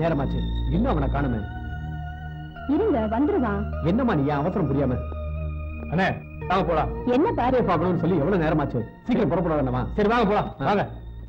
நேரமாச்சு இன்னும் அவனை காணுமே இருங்க வந்துருவான் என்னம்மா நீ ஏன் அவசரம் புரியாம அண்ணே வாங்க போலாம் என்ன பாரு பாரு பார்க்கணும்னு சொல்லி எவ்வளவு நேரமாச்சு சீக்கிரம் புறப்பட வேண்டாமா சரி வாங்க போலாம் வாங்க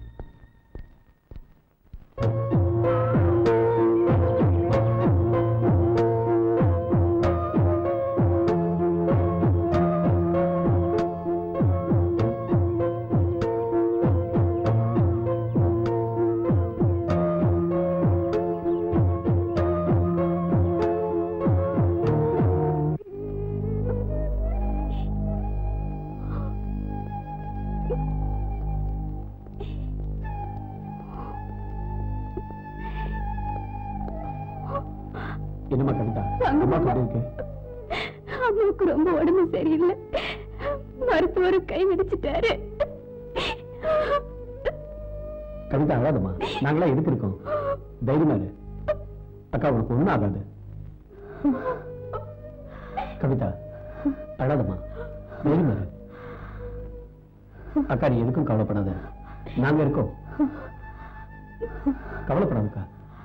என்னம்மா கவிதா அம்மாக்கு எப்படி இருக்கு அம்மாவுக்கு ரொம்ப உடம்பு சரியில்லை மருத்துவர் கை விடிச்சிட்டாரு கவிதா அழாதம்மா நாங்களாம் எதுக்கு இருக்கோம் தைரியமா இரு அக்கா உனக்கு ஒண்ணும் ஆகாது கவிதா அழாதம்மா தைரியமா இரு அக்கா நீ எதுக்கும் கவலைப்படாத நாங்க இருக்கோம் கவலைப்படாதக்கா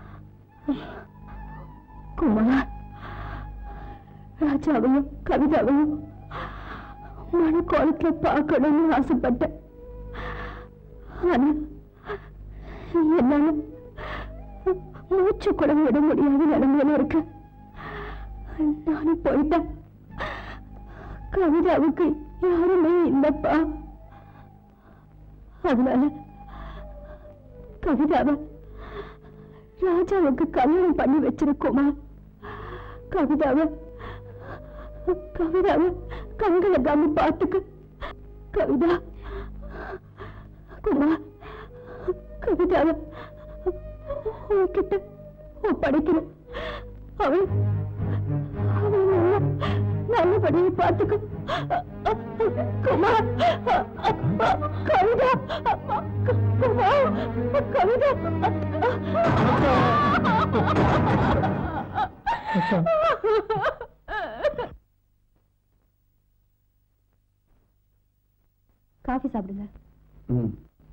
குமார் ராஜாவையும் கவிதாவையும் மன கோலத்துல பார்க்கணும்னு ஆசைப்பட்டேன் ஆனா என்னால மூச்சு கூட விட முடியாத நிலைமையில இருக்கு நானும் போயிட்டேன் கவிதாவுக்கு யாருமே இல்லப்பா அதனால கவிதாவை ராஜாவுக்கு கல்யாணம் பண்ணி வச்சிருக்கோமா கவிதாவை கவிதாவை கண்களை கம்மி பார்த்துக்க கவிதா குமார் கவிதாவை உன்கிட்ட ஒப்படைக்கிறேன் அவள் அவள் நல்லா நல்லபடியை பார்த்துக்க குமார் கவிதா குமார் கவிதா காஃபி சாப்பிடுங்க ம்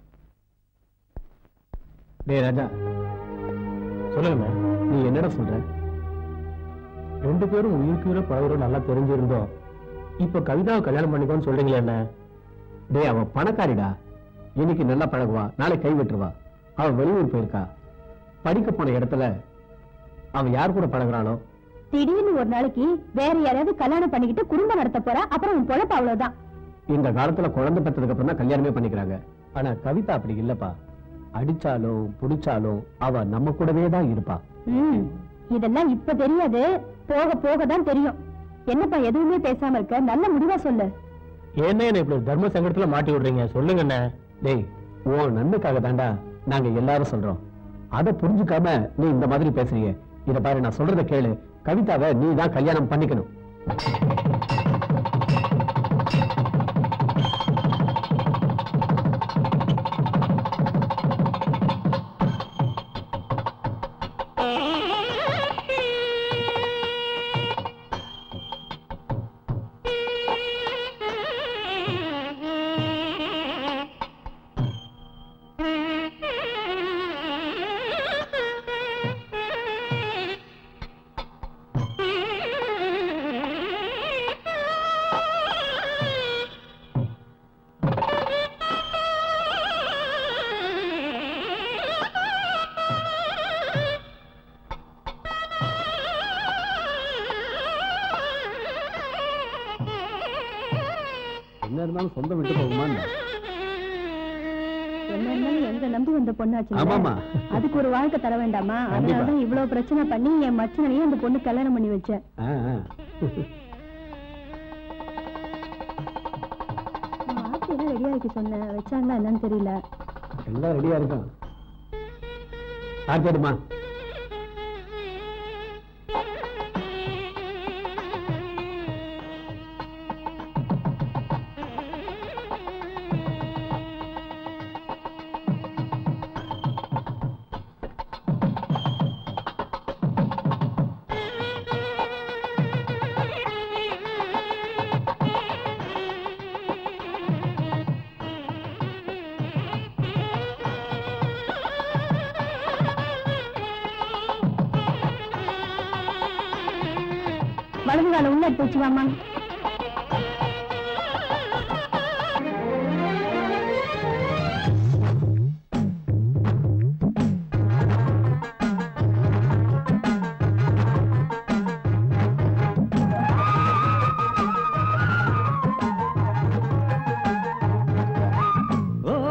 டேய் ராஜா சொல்லுங்க நீ என்னடா சொல்ற ரெண்டு பேரும் உயிருக்கு உயிரை பழகுறோம் நல்லா தெரிஞ்சிருந்தோம் இப்ப கவிதாவை கல்யாணம் பண்ணிக்கோன்னு சொல்றீங்களே என்ன டேய் அவ பணக்காரிடா இன்னைக்கு நல்லா பழகுவா நாளை கை விட்டுருவா அவ வெளியூர் போயிருக்கா படிக்க போன இடத்துல அவ யார் கூட பழகுறாளோ திடீர்னு ஒரு நாளைக்கு வேற யாராவது கல்யாணம் பண்ணிக்கிட்டு குடும்பம் நடத்த போறா அப்புறம் உன் பொழப்பு அவ்வளவுதான் இந்த காலத்துல குழந்தை பெற்றதுக்கு அப்புறம் தான் கல்யாணமே பண்ணிக்கிறாங்க ஆனா கவிதா அப்படி இல்லப்பா அடிச்சாலும் புடிச்சாலும் அவ நம்ம கூடவே தான் இருப்பா ம், இதெல்லாம் இப்ப தெரியாது போக போக தான் தெரியும் என்னப்பா எதுவுமே பேசாம இருக்க நல்ல முடிவா சொல்லு என்ன என்ன இப்படி தர்ம சங்கடத்துல மாட்டி விடுறீங்க சொல்லுங்க என்ன டேய் உன் நன்மைக்காக தாண்டா நாங்க எல்லாரும் சொல்றோம் அதை புரிஞ்சுக்காம நீ இந்த மாதிரி பேசுறீங்க இத பாரு நான் சொல்றத கேளு கவிதாவை நீ தான் கல்யாணம் பண்ணிக்கணும் என்ன இருந்தாலும் சொந்தம் விட்டு போகுமா என்ன இருந்தாலும் எங்க நம்பி வந்த பொண்ணாச்சு ஆமாமா. அதுக்கு ஒரு வாழ்க்கை தர வேண்டாமா கண்டிப்பா. அதனாலதான் இவ்வளவு பிரச்சனை பண்ணி என் மச்சனையும் அந்த பொண்ணு கல்யாணம் பண்ணி வச்சேன் ஆட்சி எல்லாம் ரெடியா இருக்கு சொன்னேன் வச்சாங்களா என்னன்னு தெரியல எல்லாம் ரெடியா இருக்கும் ஆச்சரியமா வலது கால உள்ள எடுத்து வச்சு வாமா ஓ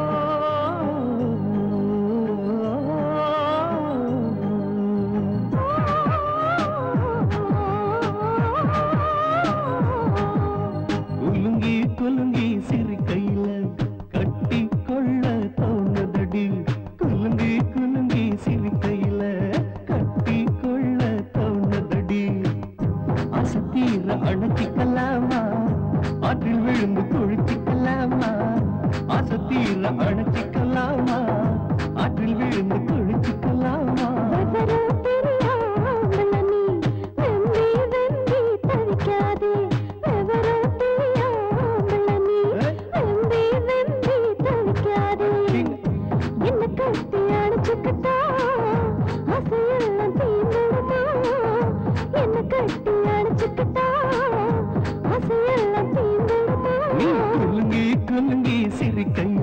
குலுங்கி குலுங்கி சிரிக்கையில கட்டி கொள்ள தோணுதடி குலுங்கி குலுங்கி சிரிக்கையில கட்டி கொள்ள தோணுதடி அசத்தீர அணைச்சிக்கலாமா ஆற்றில் விழுந்து குளிச்சிக்கலாமா அசத்தீர அணைச்சிக்கலாமா ஆற்றில் விழுந்து குளிச்சிக்கலாமா விவரம் தெரியாமல நீ வெம்பி வெம்பி தவிக்காதே விவரம் தெரியாமல நீ வெம்பி வெம்பி தவிக்காதே என்ன கட்டி அணைச்சுக்கிட்டா அசையெல்லாம் தீந்துடுமா என்ன கட்டி அணைச்சுக்கிட்டா அசையெல்லாம் தீந்துடுமா நீ குலுங்கி குலுங்கி சிரிக்கையில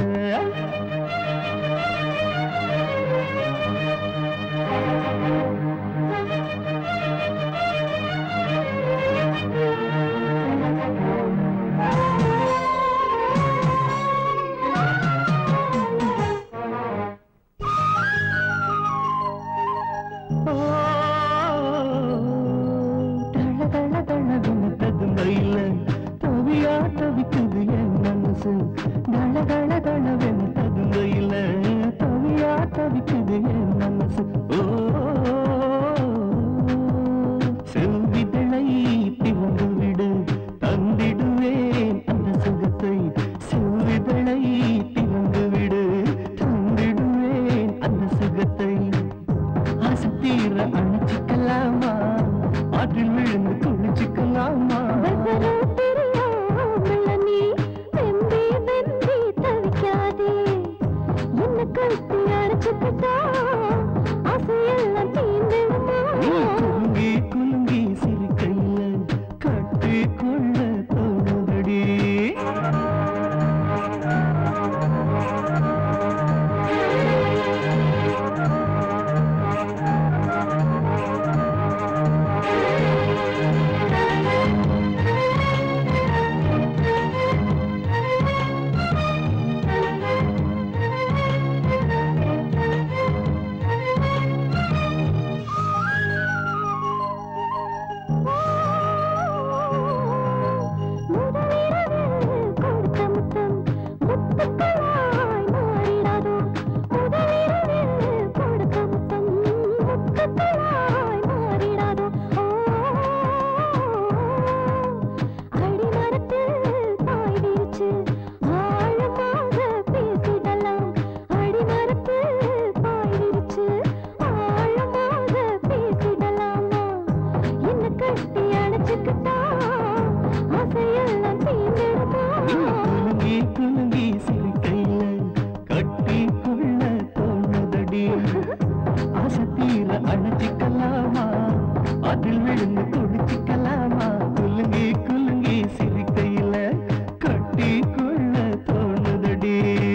தள தள தளவென ததுமையில தவியா தவிக்குது என் மனசு தள தள தளவென ததுமையில தவியா தவிக்குது என் மனசு ஓ செவ்விதழை திறந்து விடு தந்திடுவேன் அந்த சுகத்தை செவ்விதழை திறந்து விடு தந்திடுவேன் அந்த சுகத்தை ஆசத்தீர அணைச்சிக்கலாமா ஆற்றில் விழுந்து குளிச்சுக்கலாமா விவரம் தெரியாமல நீ வெம்பி வெம்பி தவிக்காதே என்ன கட்டி அணைச்சுக்கிட்டா அசையெல்லாம் தீந்துடுமா நீ குலுங்கி குலுங்கி சிரிக்கையில கட்டி கொள்ள தோணுதடி முதலிரவில் கொடுத்த முத்தம் முத்துக்களாய் மாறிடாதோ முதலிரவில் கொடுத்த முத்தம் முத்துக்களாய் மாறிடாதோ அடிமரத்தில் பாய் விரிச்சு ஆழமாக பேசிடலாம் அடிமரத்தில் பாய் விரிச்சு ஆழமாக பேசிடலாமா என்ன கட்டி அணைச்சுக்கிட்டா ஆசையெல்லாம் தீர்ந்துடுமா நீ குலுங்கி குலுங்கி சிரிக்கையில கட்டி கொள்ள தோணுதடி ஆசத்தீர அணைச்சிக்கலாமா அதில் விழுந்து குளிச்சிக்கலாமா குலுங்கி குலுங்கி சிரிக்கையில கட்டி கொள்ள தோணுதடி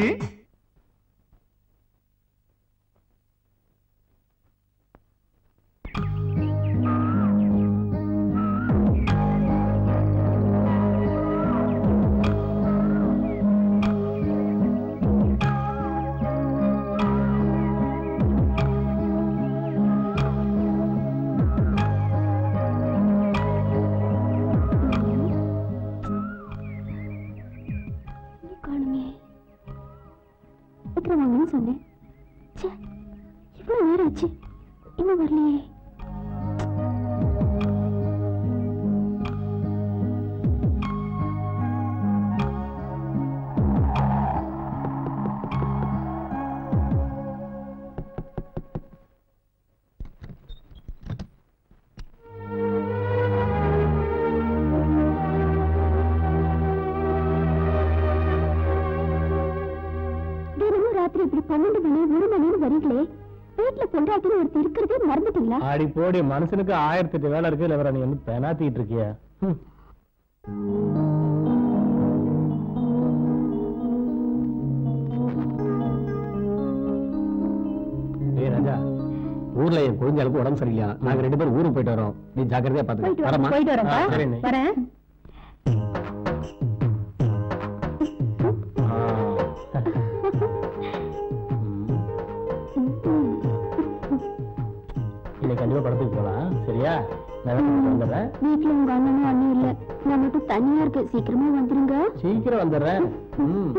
இன்னும் காணுமே சீக்கிரம் வாங்கன்னு சொன்னேன் ச்சே இவ்வளவு நேரம் ஆச்சு இன்னும் வரலையே தினமும் ராத்திரி இப்படி பன்னெண்டு மணி ஒரு மணின்னு வரீங்களே வீட்டுல பொண்டாட்டின்னு ஒருத்தர் இருக்கிறதே மறந்துட்டீங்களா ஆடி போடி மனுஷனுக்கு ஆயிரத்தி எட்டு வேலை இருக்கு இல்ல நீ வந்து பெனாத்திட்டு இருக்கிய ம். ஏய் ராஜா ஊர்ல என் குழந்தைகளுக்கு உடம்பு சரியில்லையா நாங்க ரெண்டு பேரும் ஊருக்கு போயிட்டு வரோம் நீ ஜாக்கிரதையா போயிட்டு பாத்துக்க வரேன் வரமா போயிட்டு வரேன்ப்பா சரி அண்ணே. வரேன் ஆ. இன்னைக்கு கண்டிப்பா படத்துக்கு போலாம் சரியா நான் வீட்டுக்கு வந்துடுறேன் வீட்டுல உங்க அண்ணனும் அண்ணும் இல்ல நான் மட்டும் தனியா இருக்கு சீக்கிரமா வந்துருங்க சீக்கிரம் வந்துடுறேன் ம்.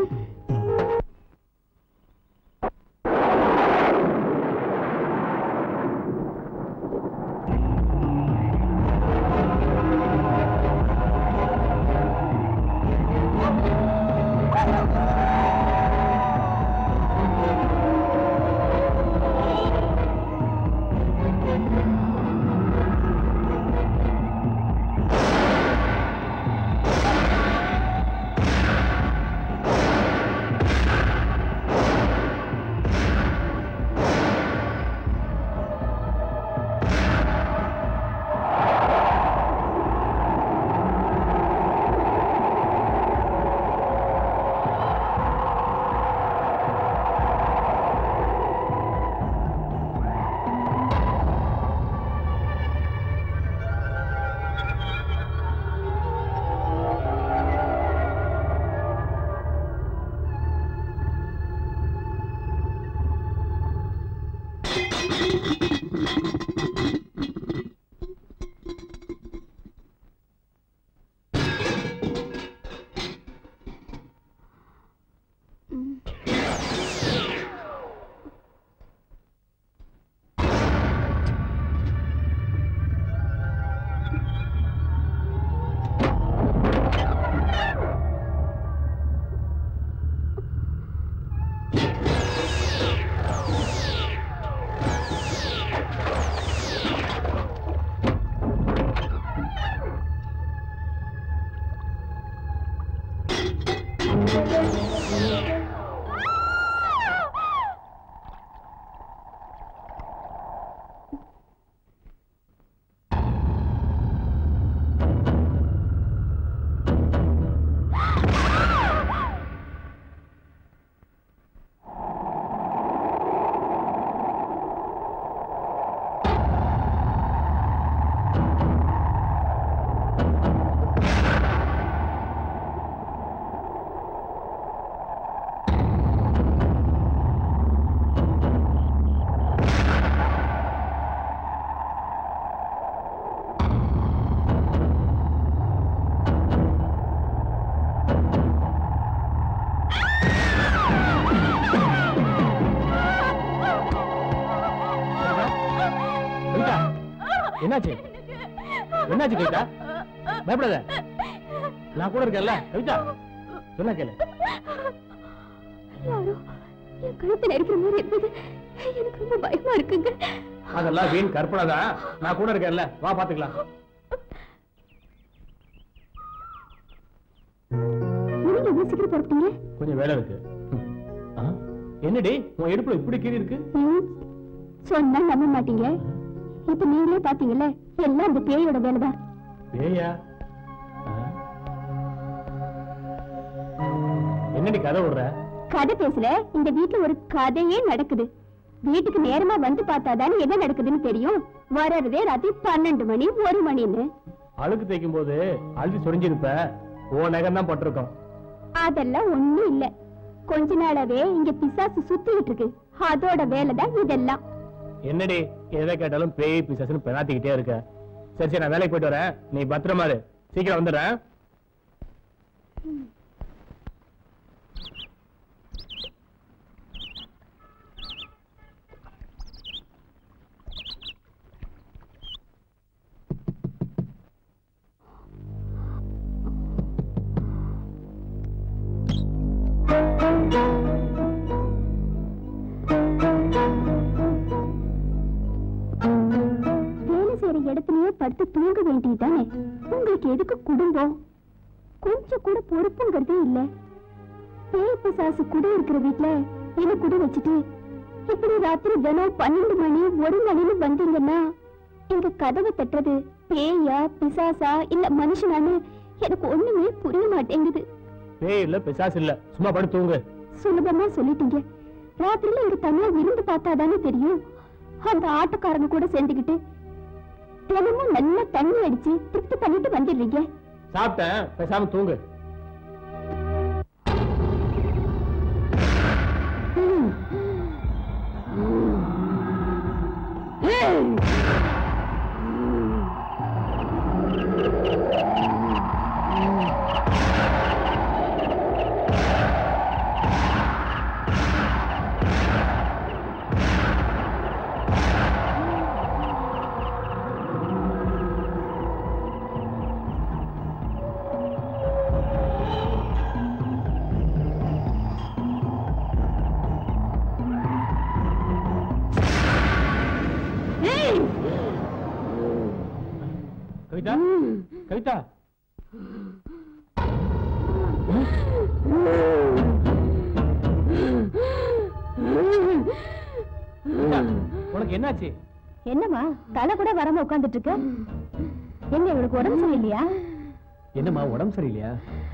கவிதா என்னாச்சு என்னாச்சு கவிதா பயப்படாத நான் கூட இருக்கேன்ல கவிதா சொன்ன கேளு யாரோ என் கழுத்தை நெருக்கிற மாதிரி இருந்தது எனக்கு ரொம்ப பயமா இருக்குங்க அதெல்லாம் வீண் கற்பனை தான் நான் கூட இருக்கேன்ல வா பாத்துக்கலாம் நீங்க எவ்வளவு சீக்கிரம் புறப்பட்டீங்க கொஞ்சம் வேலை இருக்கு ம். ஆ? என்னடி உன் இடுப்புல இப்படி கீறி இருக்கு ம், சொன்னா நம்ப மாட்டீங்க இப்ப நீங்களே பாத்தீங்கல்ல எல்லாம் அந்த பேயோட வேலைதான் பேயா ஆ? என்னடி கதை விடுற கதை பேசல இந்த வீட்டுல ஒரு கதையே நடக்குது வீட்டுக்கு நேரமா வந்து பார்த்தாதானே என்ன நடக்குதுன்னு தெரியும் வர்றதே ராத்திரி பன்னெண்டு மணி ஒரு மணின்னு அழுக்கு தேய்க்கும் போது அழுதி சொரிஞ்சிருப்ப ஓ நகம் தான் பட்டிருக்கோம் அதெல்லாம் ஒண்ணும் இல்ல கொஞ்ச நாளாவே இங்க பிசாசு சுத்திட்டு இருக்கு அதோட வேலைதான் இதெல்லாம் என்னடி எதை கேட்டாலும் பேய் பிசாசுன்னு பெணாத்திக்கிட்டே இருக்க சரி சரி நான் வேலைக்கு போயிட்டு வரேன் நீ பத்திரமா இரு சீக்கிரம் வந்துடுறேன் வேலை செய்யற இடத்துலயே படுத்து தூங்க வேண்டியதுதானே உங்களுக்கு எதுக்கு குடும்பம் கொஞ்சம் கூட பொறுப்புங்கிறதே இல்ல பேய் பிசாசு குடி இருக்கிற வீட்டுல என்ன குடி வச்சுட்டு இப்படி ராத்திரி தினம் பன்னெண்டு மணி ஒரு மணின்னு வந்தீங்கன்னா எங்க கதவை தட்டுறது பேயா பிசாசா இல்ல மனுஷனான்னு எனக்கு ஒண்ணுமே புரிய மாட்டேங்குது பேய் இல்ல பிசாசு இல்ல சும்மா படுத்து தூங்கு சுலபமா சொல்லிட்டீங்க ராத்திரில இங்க தனியா விருந்து பார்த்தாதானே தெரியும் அந்த ஆட்டோக்காரங்க கூட சேர்ந்துக்கிட்டு தினமும் நல்லா தண்ணி அடிச்சு திருப்தி பண்ணிட்டு வந்துடுறீங்க சாப்பிட்டேன் பேசாம தூங்கு கவிதா கவிதா கவிதா, உனக்கு என்னாச்சு என்னம்மா தலை கூட வராம உட்கார்ந்துட்டு இருக்க எங்க இவளுக்கு உடம்பு சரியில்லையா என்னம்மா உடம்பு சரியில்லையா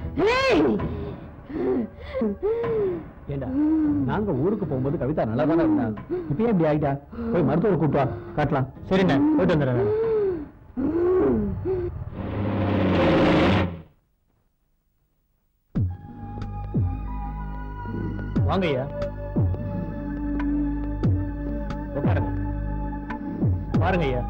ஏண்டா நாங்க ஊருக்கு போகும்போது கவிதா நல்லா தானே இருந்தா இப்பயே இப்படி ஆயிட்டா போய் மருத்துவர் கூட்டு வா காட்டலாம் சரிண்ணே போயிட்டு வந்துடுறேன் வாங்க ஐயா உட்காருங்க பாருங்க ஐயா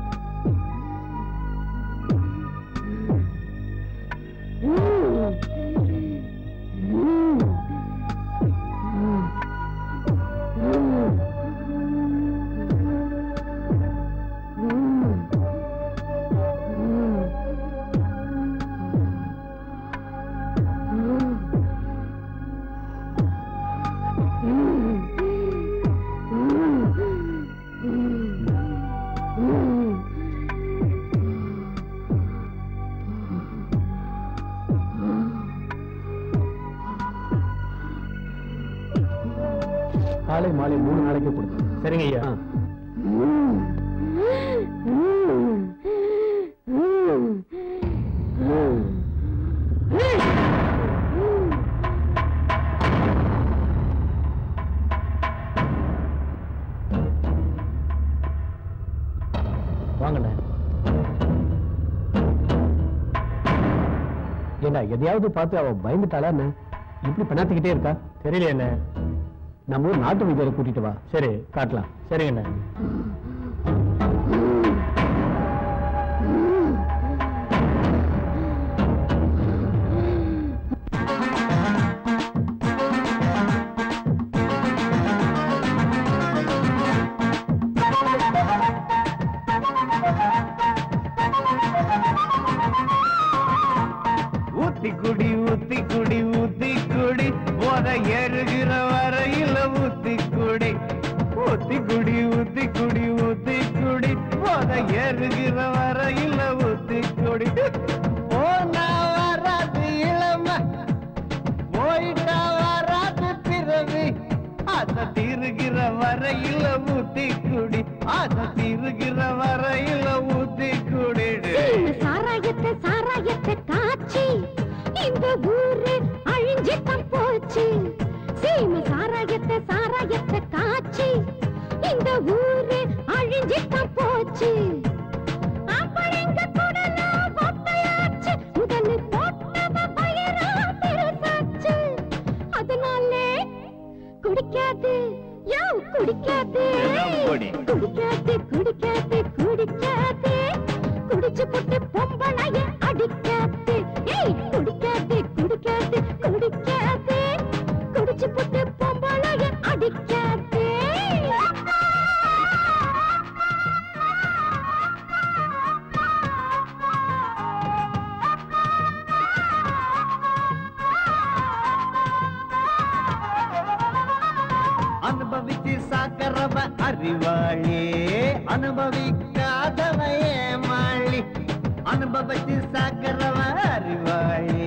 காலை மாலை மூணு நாளைக்கு கொடுங்க சரிங்க ஐயா வாங்கண்ணே ஏண்டா எதையாவது பார்த்து அவ பயந்துட்டாளா என்ன இப்படி பண்ணாத்திக்கிட்டே இருக்கா தெரியல என்ன நம்ம ஊர் நாட்டு வைத்தியரை கூட்டிட்டு வா சரி காட்டலாம் சரிங்கண்ணே ஊத்தி குடி ஊத்தி குடி ஊத்தி குடி போத ஏறுகிற வரையில ஊத்தி குடி ஊத்தி குடி ஊத்தி குடி ஊத்தி குடி போத ஏறுகிற வரையில ஊத்தி குடி போனா வராது இளம போயிட்டா வராது பிறவி ஆசை தீருகிற வரையில ஊத்தி குடி ஆசை தீருகிற வரையில ஊத்தி குடிடு சாராயத்தை சாராயத்தை காய்ச்சி இந்த ஊரு அழிஞ்சிட்டம் போச்சு சீம சாராயத்தை சாராயத்தை காய்ச்சி இந்த ஊரு அழிஞ்சிட்டம் போச்சு அப்படிங்க குடலா ஒட்டையாச்சு உடனே போட்டவ பயரா பெருசாச்சு அதனாலே குடிக்காது யோ குடிக்காது எல்லாம் குடி. குடிக்காது குடிக்காது குடிக்காது குடிச்சு புட்டு பொம்பளைய அடிக்காது ஏய் குடிக்காது குடிக்காது குடிக்காது குடிச்சு புட்டு பொம்பளைய அடிக்காது அனுபவிச்சு சாக்கரவ அறிவாளி அனுபவிக்காதவ ஏமாளி அனுபவிச்சு சாக்கரவ அறிவாளி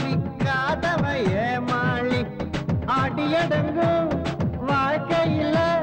அனுபவிக்காதவ ஏமாளி அடியடங்கும் வாழ்க்கையில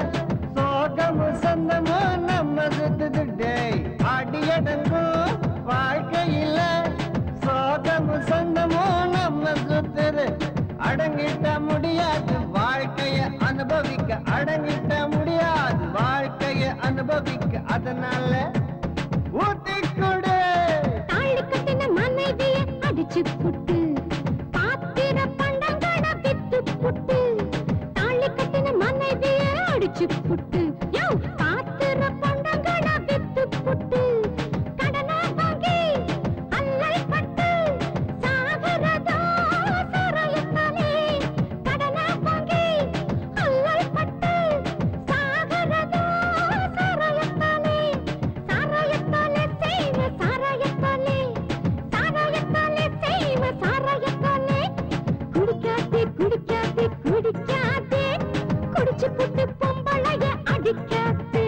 அதனால ஊத்தி கொடு தாலி கட்டின மனைவிய அடிச்சு புட்டு பாத்திர பண்டங்கட வித்து புட்டு தாலி கட்டின மனைவிய அடிச்சு புட்டு யோ பாத்திர பண்டங்கட வித்து புட்டு கடனா வாங்கி அல்லல் பட்டு சாகரதோ சரயத்தாலே கடனா வாங்கி அல்லல் பட்டு சாகரதோ சரயத்தாலே சாராயத்தாலே செய்வ சாராயத்தாலே சாராயத்தாலே செய்வ சாராயத்தாலே குடிக்காதே குடிக்காதே குடிக்காதே குடிச்சு புட்டு பொம்பளைய அடிக்காதே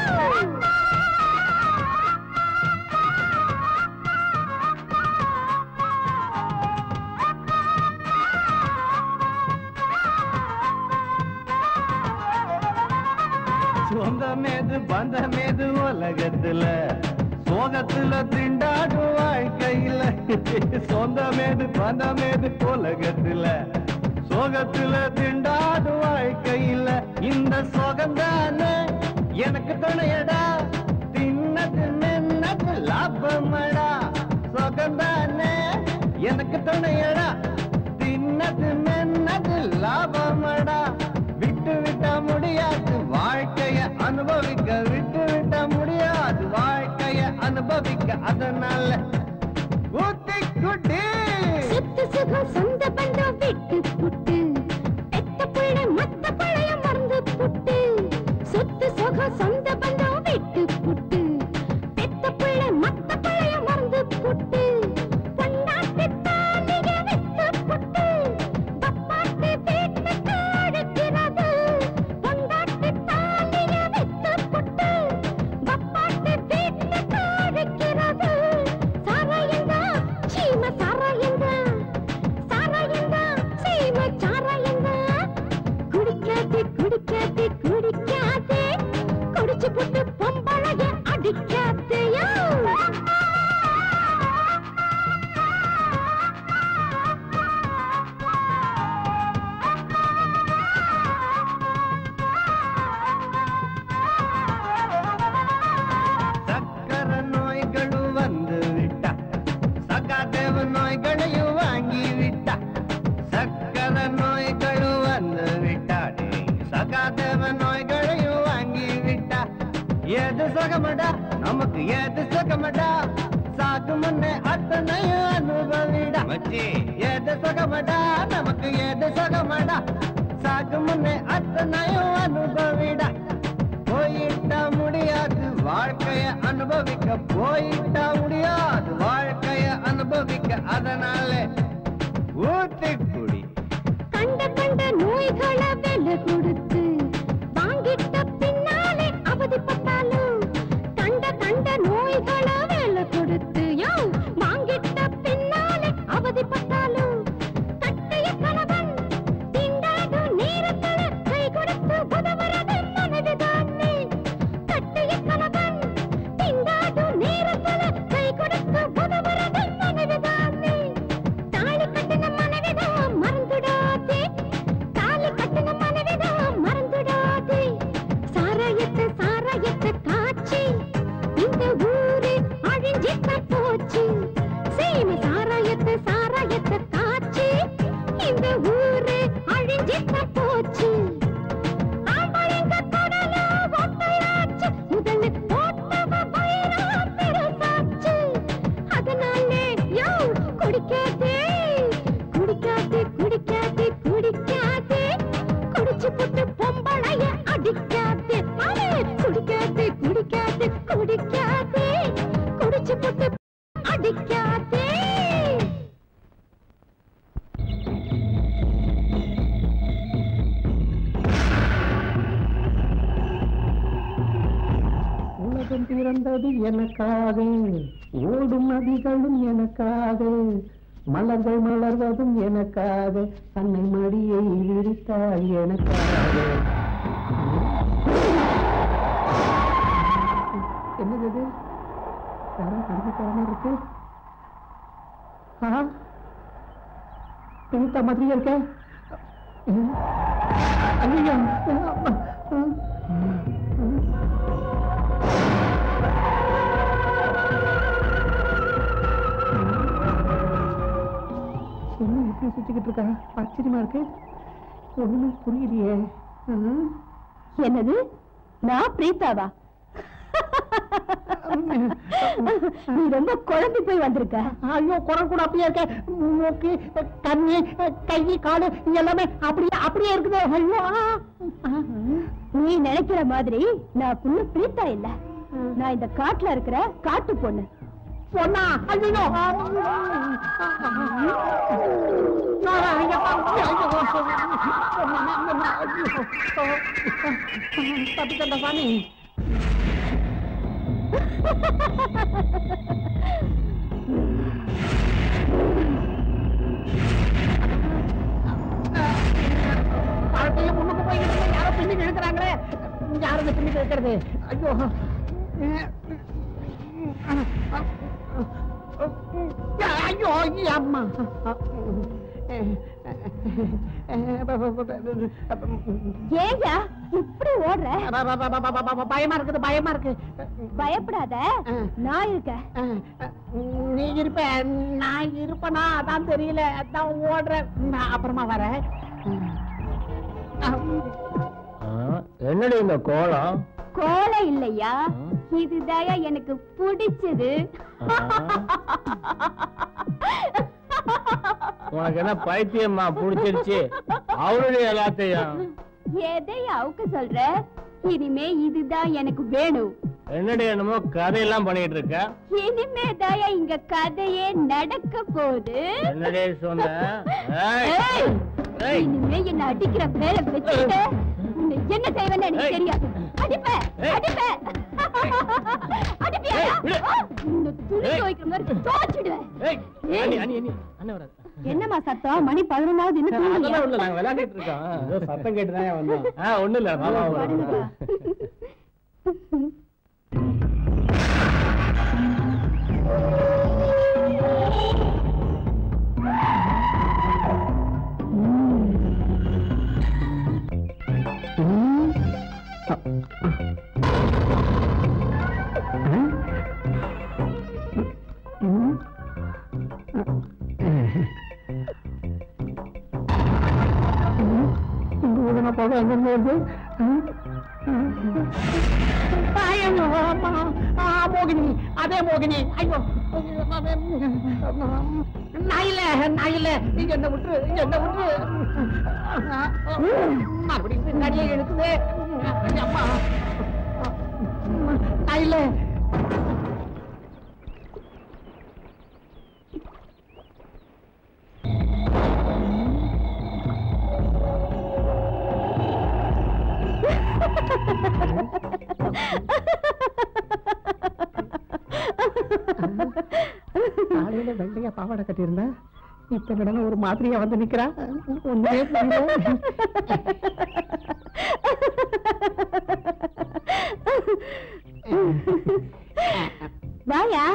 சொந்தமேது பந்தமேது உலகத்துல சோகத்துல திண்டாடும் வாழ்க்கையில சொந்தமேது பந்தமேது உலகத்துல சோகத்துல திண்டாடும் வாழ்க்கையில இந்த சோகந்தானே எனக்கு துணையடா தின்னது மென்னது லாபமடா சோகந்தானே எனக்கு துணையடா தின்னது மென்னது லாபமடா விட்டு விட்ட முடியாது வாழ்க்கைய அனுபவிக்க விட்டு விட்ட முடியாது வாழ்க்கைய அனுபவிக்க அதனால ஊத்தி குட்டி சொத்து சுகம் சொந்த பந்தம் விட்டு புட்டு பெத்த பிள்ளை மத்த பிள்ளைய மறந்து புட்டு சொத்து சுகம் சொந்த பந்தம் விட்டு புட்டு பெத்த பிள்ளை மத்த பிள்ளைய மறந்து புட்டு பொண்டாட்டி தாலிய வித்து புட்டு பப்பாட்டி வீட்டுக்கு அழைக்கிறது பொண்டாட்டி தாலிய வித்து புட்டு பப்பாட்டி வீட்டுக்கு அழைக்கிறது சாராயந்தா சீம சாராயந்தா சாராயந்தா சீம சாராயந்தா குடிக்காதே குடிக்காதே குடிக்காதே குடிச்சு போட்டு பொம்பளைய அடிக்காதேயோ சக்கர நோய்களும் வந்து விட்டா சகாதேவ நோய்களையும் வாங்கி விட்டா சக்கர நோய்களும் வந்து விட்டா டேய். சகாதேவ நோய்களையும் வாங்கி விட்டா ஏது சுகமடா நமக்கு ஏது சுகமடா சாகு முன்னே அத்தனையும் அனுபவிடா மச்சி ஏது சுகமடா நமக்கு ஏது சுகமடா சாகு முன்னே அத்தனையும் அனுபவிடா போயிட்டா முடியாது வாழ்க்கைய அனுபவிக்க போயிட்டா முடியாது வாழ்க்கைய அனுபவிக்க அதனால ஊத்தி குடி கண்ட கண்ட நோய்களை விலை கொடுத்து வாங்கிட்ட பின்னாலே அவதிப்பட்டாலும் கண்ட கண்ட நோய்களை விலை கொடுத்து யோ வாங்கிட்ட பின்னாலே அவதிப்பட்டாலும் கட்டிய கணவன் திண்டாடு நேரத்துல கை கொடுத்து உதவுறது மனைவிதானே கட்டிய கணவன் திண்டாடு நேரத்துல கை கொடுத்து உதவுறது மனைவிதானே தாலி கட்டின மனைவிதான் மறந்துடாதே தாலி கட்டின மனைவிதான் மறந்துடாதே சாராயத்தை சாராயத்தை காய்ச்சி இந்த ஊரு அழிஞ்சிட்ட போச்சு சீமை சாராயத்தை சாராயத்தை காய்ச்சி இந்த ஊரு அழிஞ்சிட்ட போச்சு ஆம்பளைங்க குடல ஒட்டையாச்சு முதல்ல போட்டவ வயிறா பெருசாச்சு அதனாலே யோ குடிக்காதே குடிக்காதே குடிக்காதே குடிக்காதே குடிச்சு புட்டு பொம்பளைய அடிக்காதே மாமே குடிக்காதே குடிக்காதே குடிக்காதே குடிச்சு புட்டு அடிக்காதே உலகம் பிறந்தது எனக்காக ஓடும் நதிகளும் எனக்காக மலர்கள் மலர்வதும் எனக்காக அன்னை மடியை விரித்தாள் எனக்காக என்னது இது யாரும் கண்டிப்பாக இருக்கு ஆ பிடித்த மாதிரியே இருக்க ஐயோ என்ன இப்படி சுத்திக்கிட்டு இருக்கா ஆச்சரியமா இருக்கு ஒண்ணுமே புரியலையே ஆ? என்னது நான் பிரீத்தாவா நீ ரொம்ப குழம்பி போய் வந்திருக்க ஐயோ குரல் கூட அப்படியே இருக்க மூக்கு கண்ணு கை காலு எல்லாமே அப்படியே அப்படியே இருக்குது ஐயோ ஆ. நீ நினைக்கிற மாதிரி நான் புண்ணு பிரீத்தா இல்ல நான் இந்த காட்டுல இருக்கிற காட்டு பொண்ணு பொண்ணா ஐயோ தப்பிச்சண்ட சாமி வாழ்க்கையில முன்னுக்கு போய்கிட்டு இருக்கு. யாரோ பின்னுக்கு இழுக்கிறாங்களே யாரும் இந்த பின்னுக்கு இழுக்கிறது ஐயோ ஐயோ அம்மா ஏயா இப்படி ஓடுற பயமா இருக்குது பயமா இருக்கு பயப்படாத நான் இருக்கேன் நீ இருப்ப நான் இருப்பனா அதான் தெரியல அதான் ஓடுறேன் நான் அப்புறமா வரேன் என்னடி இந்த கோலம் கோலை இல்லையா இதுதாயா எனக்கு பிடிச்சது உனக்கு என்ன பைத்தியமா புடிச்சிருச்சு அவருடைய எல்லாத்தையும் எதை அவுக்க சொல்ற இனிமே இதுதான் எனக்கு வேணும் என்னடி என்னமோ கதையெல்லாம் பண்ணிட்டு இருக்க இனிமே தாயா இங்க கதையே நடக்க போகுது என்னடி சொன்ன ஏய். ஏய், ஏய். இனிமே என்ன அடிக்கிற வேலை வச்சுக்கிட்டு உன்னை என்ன செய்வேன்னு எனக்கு ஏய். தெரியாது அடிப்பேன் ஏய். அடிப்பேன் அடிப்பியா ஏய், விடு. இந்த துணி ஏய். துவைக்கிற மாதிரி துவைச்சிடுவேன் ஏய், அண்ணி, அண்ணி, அண்ணி, அண்ணன் வராரு. என்னம்மா சத்தம் மணி பதினொன்னாவது இன்னும் அதெல்லாம் தூங்கலையா? ஒண்ணும் இல்ல, நாங்க விளையாடிட்டு இருக்கோம். ஏதோ சத்தம் கேட்டுதான் வந்தோம். ஆ, ஒண்ணும் இல்ல, மாமா பாருங்கப்பா. வராரு. ஊதன போக எங்க வருது ஐயோ அம்மா ஆ, மோகினி அதே மோகினி ஐயோ நான் இல்ல நான் இல்ல என்ன விட்டுரு என்ன விட்டுரு மறுபடியும் பின்னாடியே எடுக்குது அம்மா நான் இல்ல காலையில வெள்ளையா பாவாடை கட்டியிருந்தா இப்ப கடன ஒரு மாதிரியா வந்து நிக்கிறா ஒண்ணுமே புரியல வாயா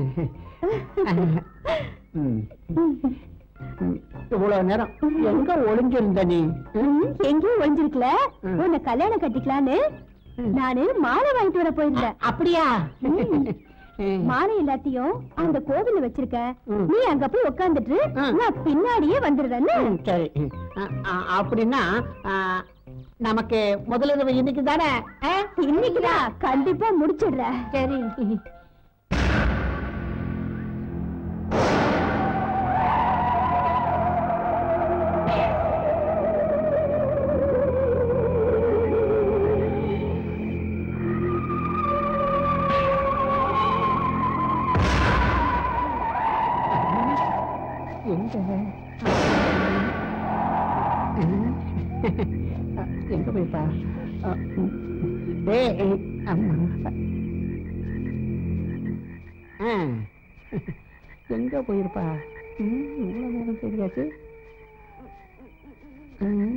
இவ்வளவு நேரம் எங்க ஒளிஞ்சிருந்த நீ ம், எங்கேயும் ஒளிஞ்சிருக்கல உன்னை கல்யாணம் கட்டிக்கலான்னு நானு மாலை வாங்கிட்டு வர போயிருந்தேன் அப்படியா மாலை எல்லாத்தையும் அந்த கோவில்ல வச்சிருக்கேன் ம். நீ அங்க போய் உட்காந்துட்டு ம். நான் பின்னாடியே வந்துடுறேன்னு ம், சரி அ- அ- அப்படின்னா அ, நமக்கு முதலிரவு இன்னைக்கு தானே ஆ? இன்னைக்குதான் கண்டிப்பா முடிச்சிடுறேன் சரி எங்க எங்க போய்ப்பா டேய் அம்மா ஆ. எங்க போயிருப்பா ம், இவ்வளவு நேரம் தெரியாச்சு ம்.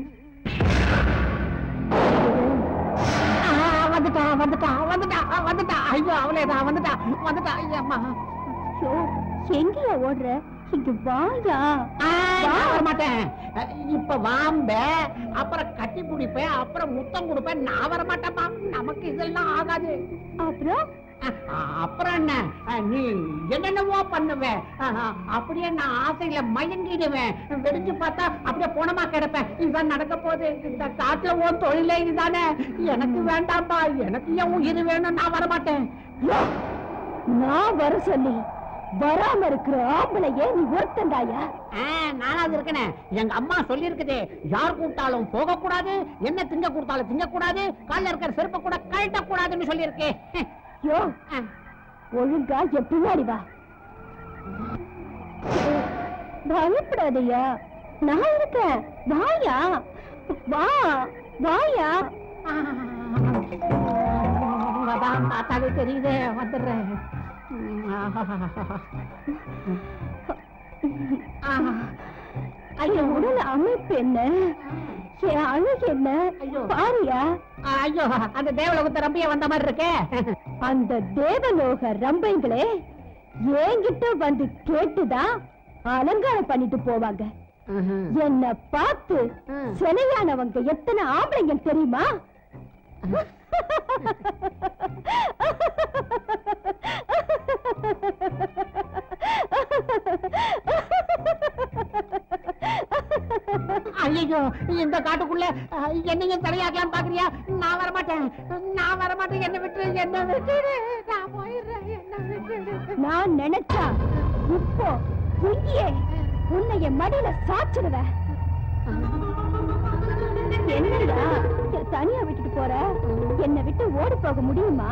ஆ, வந்துட்டா வந்துட்டா வந்துட்டா வந்துட்டா ஐயோ அவளேதான் வந்துட்டா வந்துட்டா ஐயா அம்மா ஐயோ, எங்கேயா ஓடுற இங்க வாயா ஆ, நான் வரமாட்டேன் இப்ப வாம்ப அப்புறம் கட்டி பிடிப்பேன் அப்புறம் முத்தம் கொடுப்பேன் நான் வரமாட்டேன்ப்பா நமக்கு இதெல்லாம் ஆகாது அப்புறம் அப்புறம் என்ன அஹ், நீ என்னென்னவோ பண்ணுவ அஹ், அஹ், அப்படியே நான் ஆசையில மயங்கிடுவேன் வெடிஞ்சு பார்த்தா அப்படியே போனமா கிடப்பேன் இதான் நடக்க போகுது இந்த காட்டுல உன் தொழிலே இதுதானே எனக்கு வேண்டாம்பா எனக்கு என் உயிர் வேணும் நான் வரமாட்டேன் நான் வர சொல்லி வராம இருக்கிற ஆம்பளையே நீ ஒருத்தந்தாயா ஆ, நானாவது இருக்கனே எங்க அம்மா சொல்லி இருக்குது யார் கூப்பிட்டாலும் போக கூடாது என்ன திங்க கொடுத்தாலும் திங்க கூடாது கால்ல இருக்கிற செருப்ப கூட கழட்ட கூடாதுன்னு சொல்லி யோ ஒழுங்கா என் பின்னாடி வா பயப்படாதயா நான் இருக்கேன் வாயா வா வாயா அதான் பார்த்தாலே தெரியுது வந்துடுறேன் என் உடல் அமைப்பு என்ன என் அழகு என்ன ஐயோ. பாரியா ஐயோ அந்த தேவலோகத்தை ரம்பிய வந்த மாதிரி இருக்கே அந்த தேவலோக ரம்பைங்களே என்கிட்ட வந்து கேட்டுதான் அலங்காரம் பண்ணிட்டு போவாங்க என்ன பார்த்து ம். சிலையானவங்க எத்தனை ஆம்பளைங்க தெரியுமா ஐயோ இந்த காட்டுக்குள்ள அஹ், என்னையும் தலையாக்கலாம் பாக்குறியா நான் வரமாட்டேன் நான் வரமாட்டேன் என்ன விட்டு என்ன விட்டுடு நான் போயிடுறேன் என்ன விட்டுடு நான் நினைச்சா இப்போ இங்கேயே உன்னை என் மடியில சாச்சிடுவேன் என்னடா என் தனியா விட்டுட்டு போற என்னை விட்டு ஓடி போக முடியுமா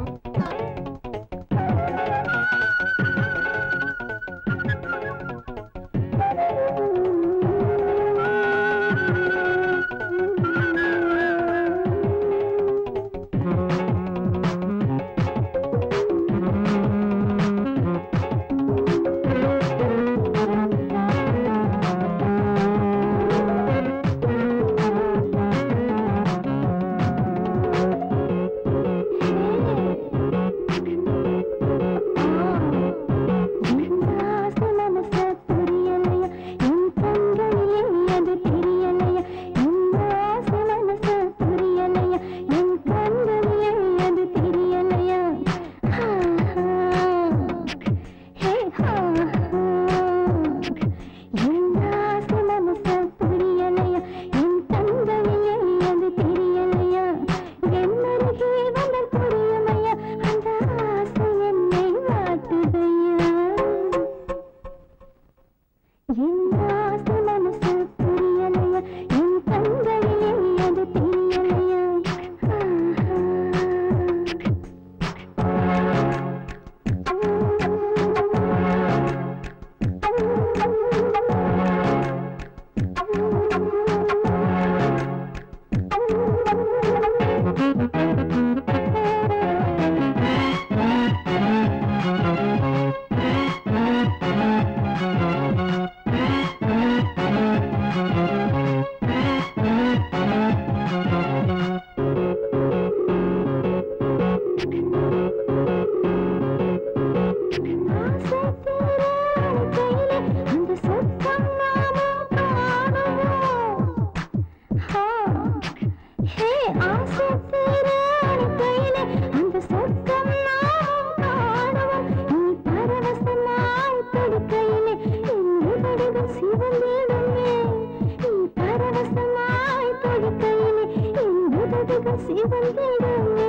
சிவந்திடுமே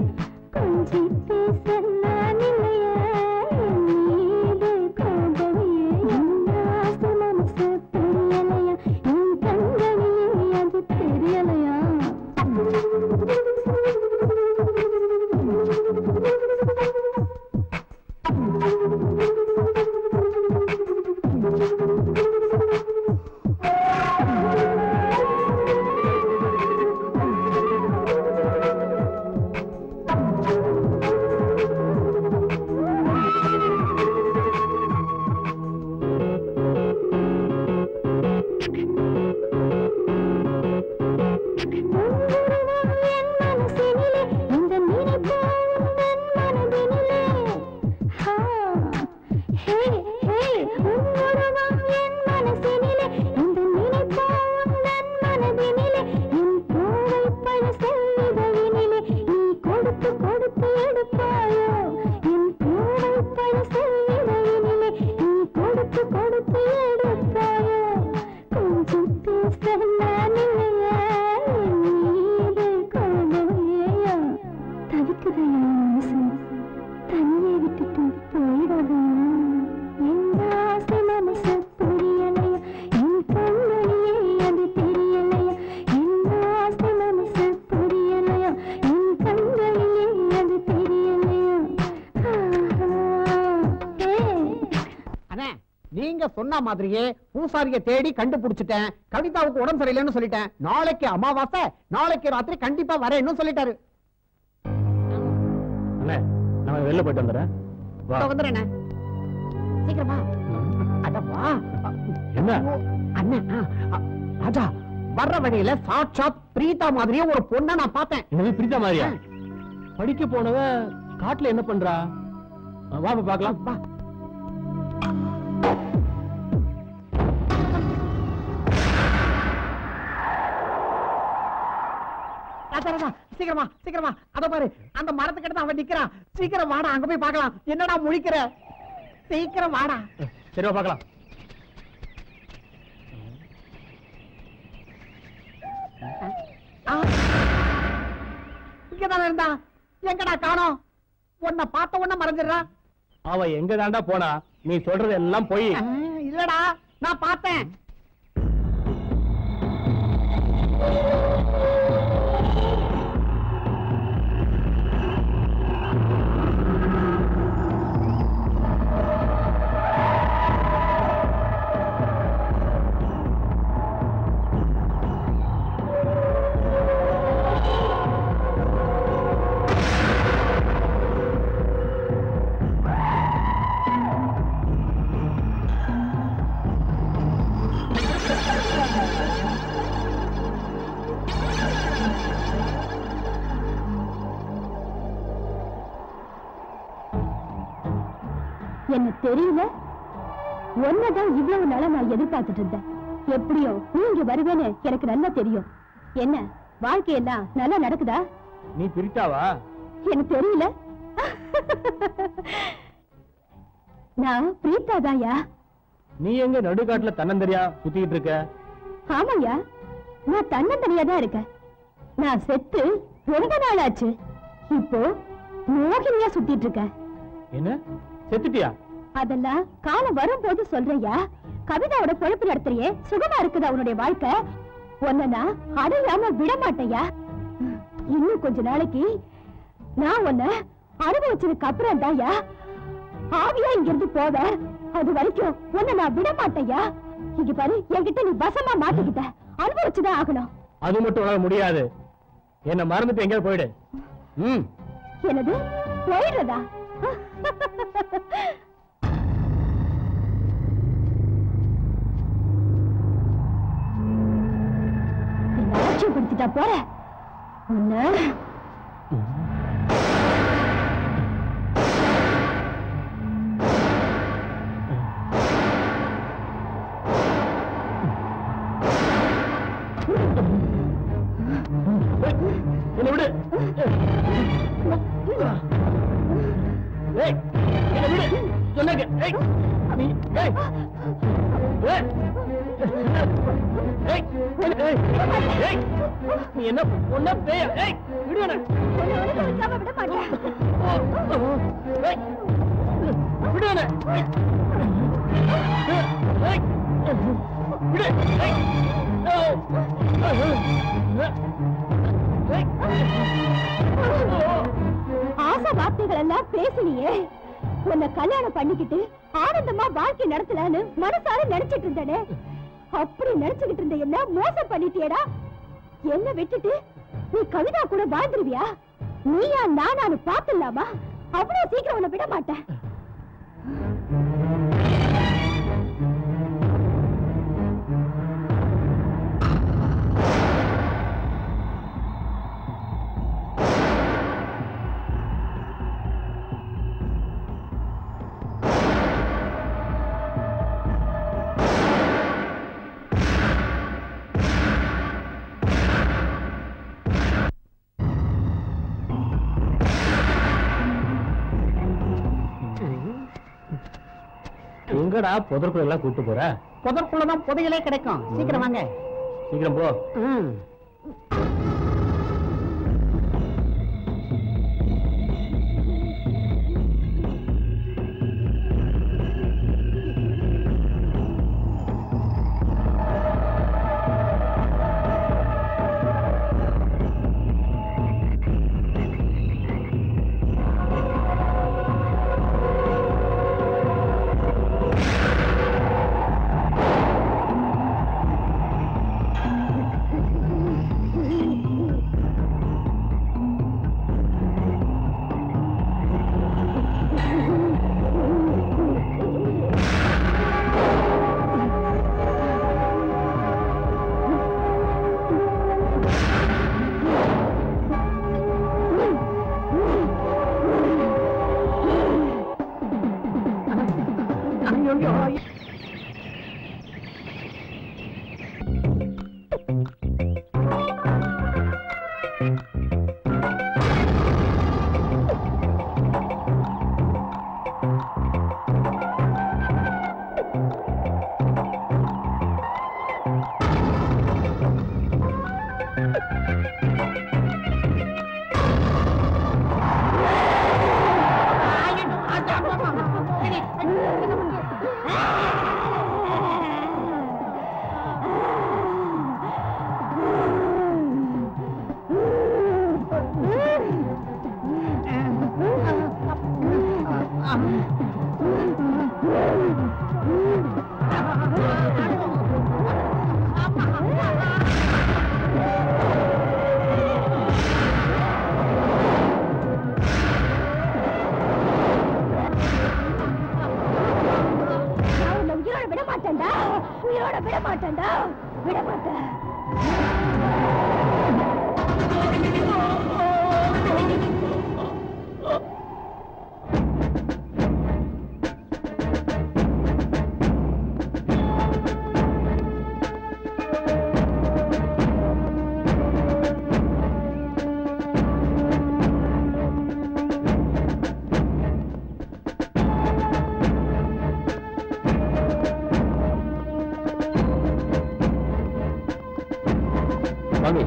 கொஞ்சி பேச நான் இல்லையா என் மீது கோபமே என் ஆசை மனசு தெரியலையா என் கண்களிலே அது தெரியலையா சொன்ன மாதிரியே பூசாரிய தேடி கண்டுபிடிச்சிட்டேன் கவிதாவுக்கு உடம்பு சரியில்லைன்னு சொல்லிட்டேன் நாளைக்கு அமாவாசை நாளைக்கு ராத்திரி கண்டிப்பா வரேன்னு சொல்லிட்டாரு அண்ணே நான் வெளில போயிட்டு வந்துடுறேன் வா இதோ வந்துடுறேண்ணே சீக்கிரமா அட வா என்ன அண்ணன் ராஜா வர்ற வழியில சாட்சாத் பிரீதா மாதிரியே ஒரு பொண்ணை நான் பார்த்தேன் என்னது பிரித்தா மாதிரியா படிக்க போனவ காட்டுல என்ன பண்றா வா போய் பார்க்கலாம் வா ராஜா ராஜா சீக்கிரமா சீக்கிரமா அத பாரு அந்த மரத்துக்கிட்ட தான் அவன் நிக்கிறான் சீக்கிரம் வாடா அங்க போய் பார்க்கலாம் என்னடா முழிக்கிற சீக்கிரம் வாடா சரி வா பார்க்கலாம் ஆ. இங்கதானே இருந்தா எங்கடா காணோம் உன்னை பார்த்த உடனே மறைஞ்சிடுறா அவ எங்க தாண்டா போனா நீ சொல்றது எல்லாம் போய் ஆ, இல்லடா நான் பார்த்தேன் என்ன தெரியல ஒன்னதான் இவ்வளவு நாளா நான் எதிர்பார்த்துட்டு இருந்தேன் எப்படியோ நீ இங்க வருவேன்னு எனக்கு நல்லா தெரியும் என்ன வாழ்க்கையெல்லாம் நல்லா நடக்குதா நீ பிரித்தாவா எனக்கு தெரியல நான் பிரீத்தாதாயா நீ எங்க நடுக்காட்டுல தன்னந்தரியா சுத்திக்கிட்டு இருக்க ஆமாய்யா நான் தன்னந்தனியா தான் இருக்கேன் நான் செத்து ரொம்ப நாள் ஆச்சு இப்போ மோகினியா சுத்திட்டு இருக்கேன் என்ன செத்துட்டியா அதெல்லாம் காலம் வரும்போது சொல்றையா கவிதாவோட பொழப்பு நடத்துறியே சுகமா இருக்குதா உன்னுடைய வாழ்க்கை உன்னை நான் அடையாம விட மாட்டேயா இன்னும் கொஞ்ச நாளைக்கு நான் உன்னை அனுபவிச்சதுக்கு அப்புறம் தாயா ஆவியா இங்க இருந்து போவ அது வரைக்கும் உன்னை நான் விட மாட்டேயா இங்க பாரு என்கிட்ட நீ வசமா மாட்டிக்கிட்ட அனுபவிச்சுதான் ஆகணும் அது மட்டும் உனக்கு முடியாது என்ன மறந்துட்டு எங்கேயாவது போயிடு ம் என்னது போயிடுறதா என்ன ஆட்சியப்படுத்திட்டா போற உன்ன என்ன விடு ஏய் என்ன விடு சொன்னாங்க ஏய் நீ ஏய் ஏய் ஏய் ஏய் ஏய் நீ என்ன ஒண்ணா பேய ஏய் விடு என்ன உன்னை அனுபவிக்காம விட மாட்டேன் ஏய் விடு என்ன ஏய் ஏய் விடு ஏய் ஆசை வார்த்தைகள் எல்லாம் பேசினியே உன்னை கல்யாணம் பண்ணிக்கிட்டு ஆனந்தமா வாழ்க்கை நடத்தலான்னு மனசார நினைச்சிட்டு இருந்தனே அப்படி நினைச்சுக்கிட்டு இருந்த என்ன மோசம் பண்ணிட்டியடா என்ன விட்டுட்டு நீ கவிதா கூட வாழ்ந்துருவியா நீயா நானானு பாத்துலாமா அவ்வளவு சீக்கிரம் உன்னை விட மாட்டேன் எங்கடா புதற்குள்ள எல்லாம் கூட்டு போற புதற்குள்ளதான் புதையலே கிடைக்கும் சீக்கிரம் வாங்க சீக்கிரம் போ ம். விட மாட்டேன்டா விட மாட்டேன் வாங்க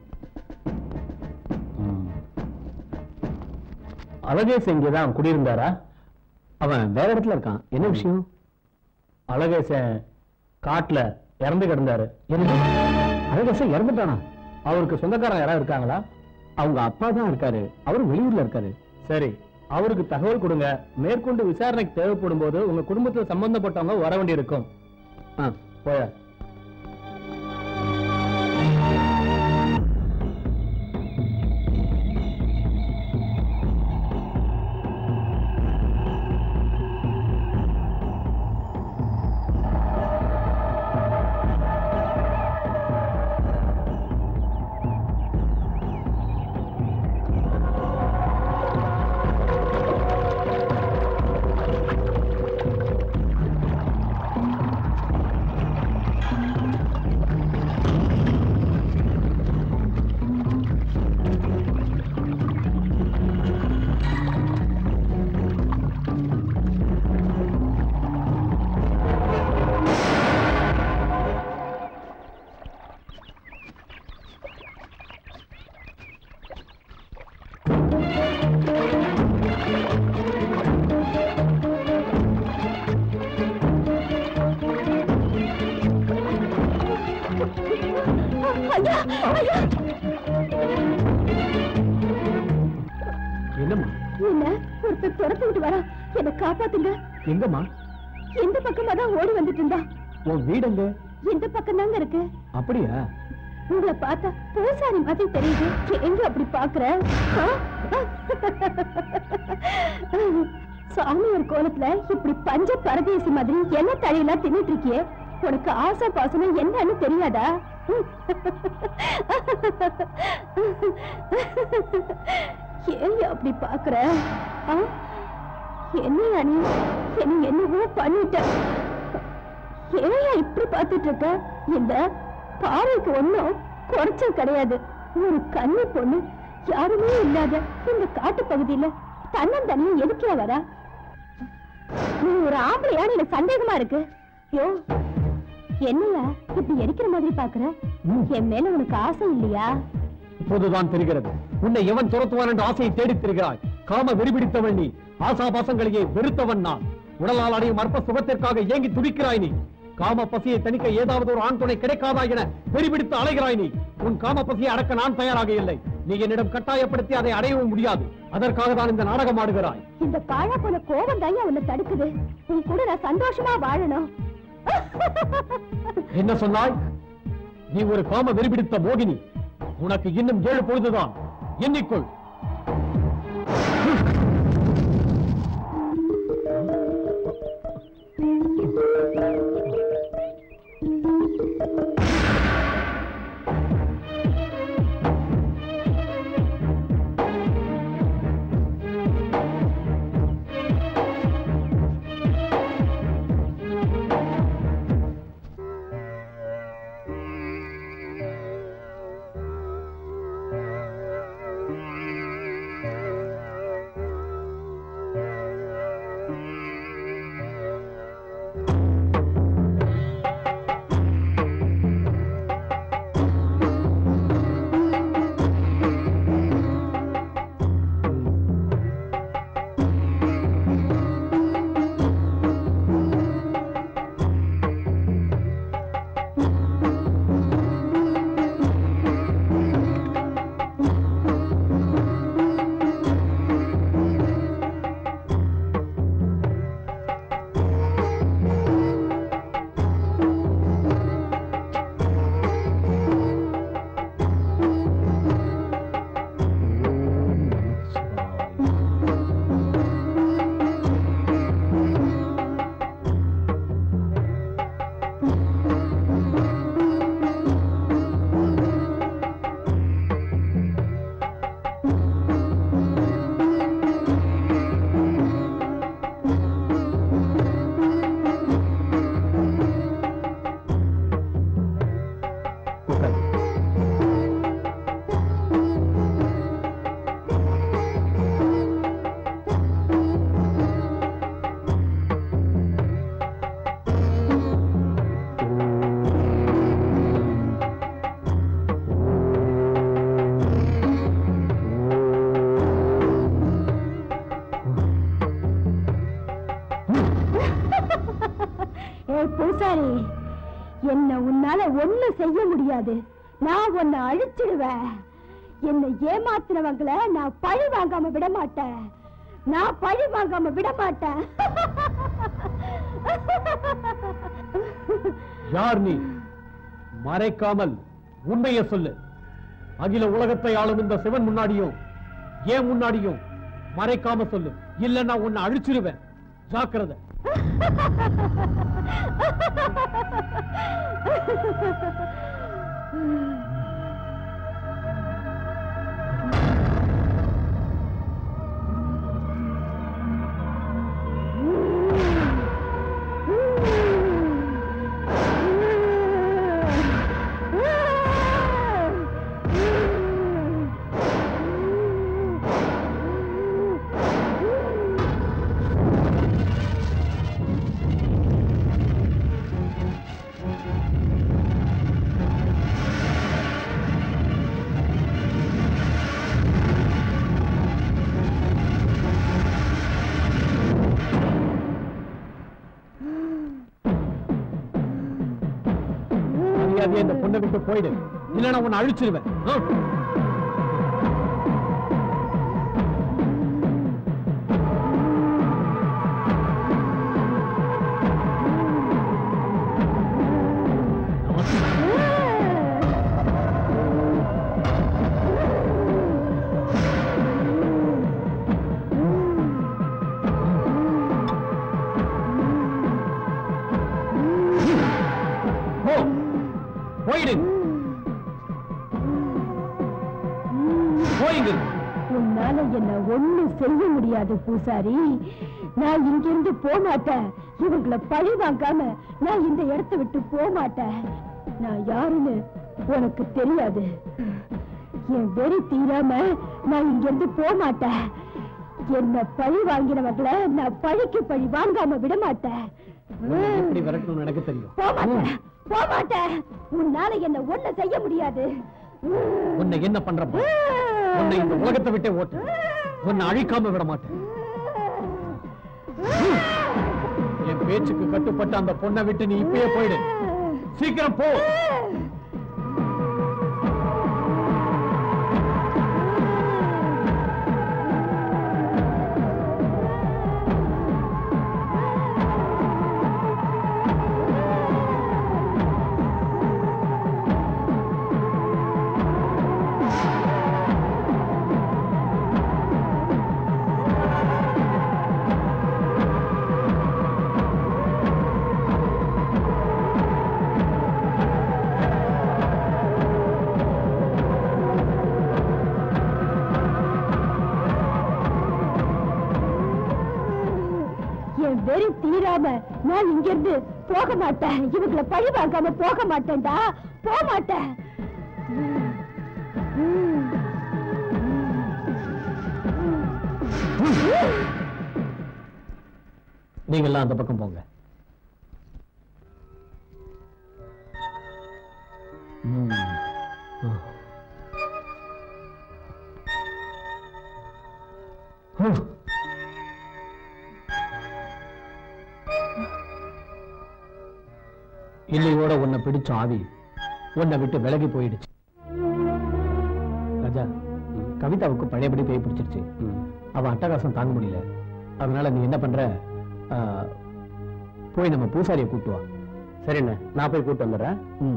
அழகேஷ் இங்கதான் குடியிருந்தாரா அவன் வேற இடத்துல இருக்கான் என்ன விஷயம் அழகேசன் காட்டுல இறந்து கிடந்தாரு அழகேசன் இறந்துட்டானா அவருக்கு சொந்தக்காரங்க யாராவது இருக்காங்களா அவங்க அப்பா தான் இருக்காரு அவர் வெளியூர்ல இருக்காரு சரி அவருக்கு தகவல் கொடுங்க மேற்கொண்டு விசாரணைக்கு தேவைப்படும் போது உங்க குடும்பத்துல சம்பந்தப்பட்டவங்க வர வேண்டியிருக்கும் ஆ, போயா ஐயா ஐயா என்னம்மா என்ன ஒருத்தர் துரத்து விட்டு வரா என்ன காப்பாத்துங்க எங்கம்மா எந்த பக்கமா தான் ஓடி வந்துட்டு இருந்தா உன் வீடு எங்க எந்த பக்கம் தாங்க இருக்கு அப்படியா உங்களை பார்த்தா பூசாரி மாதிரி தெரியுது எங்க அப்படி பாக்குற ஆ? சாமியார் கோலத்துல இப்படி பஞ்ச பரதேசி மாதிரி என்ன தழையெல்லாம் தின்னுட்டு இருக்கியே உனக்கு ஆசை பாசனம் என்னன்னு தெரியாதா ஏன் அப்படி பாக்குற ஆ? என்னையா நீ என்ன என்னவோ பண்ணிட்ட ஏன் இப்படி பார்த்துட்டு இருக்க இந்த பாறைக்கு ஒண்ணும் குறைச்சல் கிடையாது ஒரு கன்னி பொண்ணு யாருமே இல்லாத இந்த காட்டு பகுதியில தன்னந்தனியும் எதுக்கே வரா நீ ஒரு ஆம்பளையான்னு எனக்கு சந்தேகமா இருக்கு யோ என்னையா இப்படி எரிக்கிற மாதிரி பாக்குற என் மேல உனக்கு ஆசை இல்லையா இப்போதுதான் தெரிகிறது உன்னை எவன் துரத்துவான் என்ற ஆசையை தேடித் திரிகிறாய் காம வெறிபிடித்தவன் நீ ஆசாபாசங்களையே வெறுத்தவன் நான் உடலால் அடையும் அற்ப சுகத்திற்காக ஏங்கி துடிக்கிறாய் நீ காம பசியை தணிக்க ஏதாவது ஒரு ஆண் துணை கிடைக்காதா என வெறிபிடித்து அலைகிறாய் நீ உன் காம பசியை அடக்க நான் தயாராக இல்லை நீ என்னிடம் கட்டாயப்படுத்தி அதை அடையவும் முடியாது அதற்காக தான் இந்த நாடகம் ஆடுகிறாய் இந்த பாழா போன கோபம் தான் உன்னை தடுக்குது உன் கூட நான் சந்தோஷமா வாழணும் என்ன சொன்னாய் நீ ஒரு காம வெறிபிடித்த மோகினி உனக்கு இன்னும் ஏழு பொழுதுதான் எண்ணிக்கொள் என்ன உன்னால ஒண்ணு செய்ய முடியாது நான் உன்னை அழிச்சிடுவேன் என்னை ஏமாத்துனவங்கள நான் பழி வாங்காம விட மாட்டேன் நான் பழி வாங்காம விட மாட்டேன் யார் நீ மறைக்காமல் உண்மையை சொல்லு அகில உலகத்தை ஆளும் இந்த சிவன் முன்னாடியும் ஏன் முன்னாடியும் மறைக்காம சொல்லு இல்லன்னா உன்னை அழிச்சிருவேன் ஜாக்கிரதை மரியாதையா இந்த பொண்ணை விட்டு போயிடு இல்லன்னா உன்னை அழிச்சிருவேன் ஆ? போ போயிடு போயிடு உன்னால என்ன ஒண்ணு செய்ய முடியாது பூசாரி நான் இங்கிருந்து போக மாட்டேன் இவங்களை பழி வாங்காம நான் இந்த இடத்தை விட்டு போக மாட்டேன் நான் யாருன்னு உனக்கு தெரியாது என் வெறி தீராம நான் இங்கிருந்து போக மாட்டேன் என்ன பழி வாங்கினவங்களை நான் பழிக்கு பழி வாங்காம விட மாட்டேன் உன்னை எப்படி விரட்டணும்னு எனக்கு தெரியும் போக மாட்டேன் போக மாட்டேன் உன்னால என்ன ஒண்ணு செய்ய முடியாது உன்னை என்ன பண்ற பாரு. உன்னை இந்த உலகத்தை விட்டே ஓட்டு உன்னை அழிக்காம விட மாட்டேன் என் பேச்சுக்கு கட்டுப்பட்ட அந்த பொண்ணை விட்டு நீ இப்பயே போயிடு சீக்கிரம் போ என் வெறி தீராம நான் இங்கிருந்து போக மாட்டேன் இவங்களை பழி வாங்காம போக மாட்டேன்டா போக மாட்டேன் நீங்க எல்லாம் அந்த பக்கம் போங்க ம். ஆ. ஹூ. இல்லையோட உன்னை பிடிச்ச ஆவி உன்னை விட்டு விலகி போயிடுச்சு ராஜா கவிதாவுக்கு பழையபடி பேய் பிடிச்சிருச்சு அவ அட்டகாசம் தாங்க முடியல அதனால நீ என்ன பண்ற ஆ, போய் நம்ம பூசாரியை கூட்டு வா சரிண்ணே நான் போய் கூட்டு வந்துடுறேன் ம்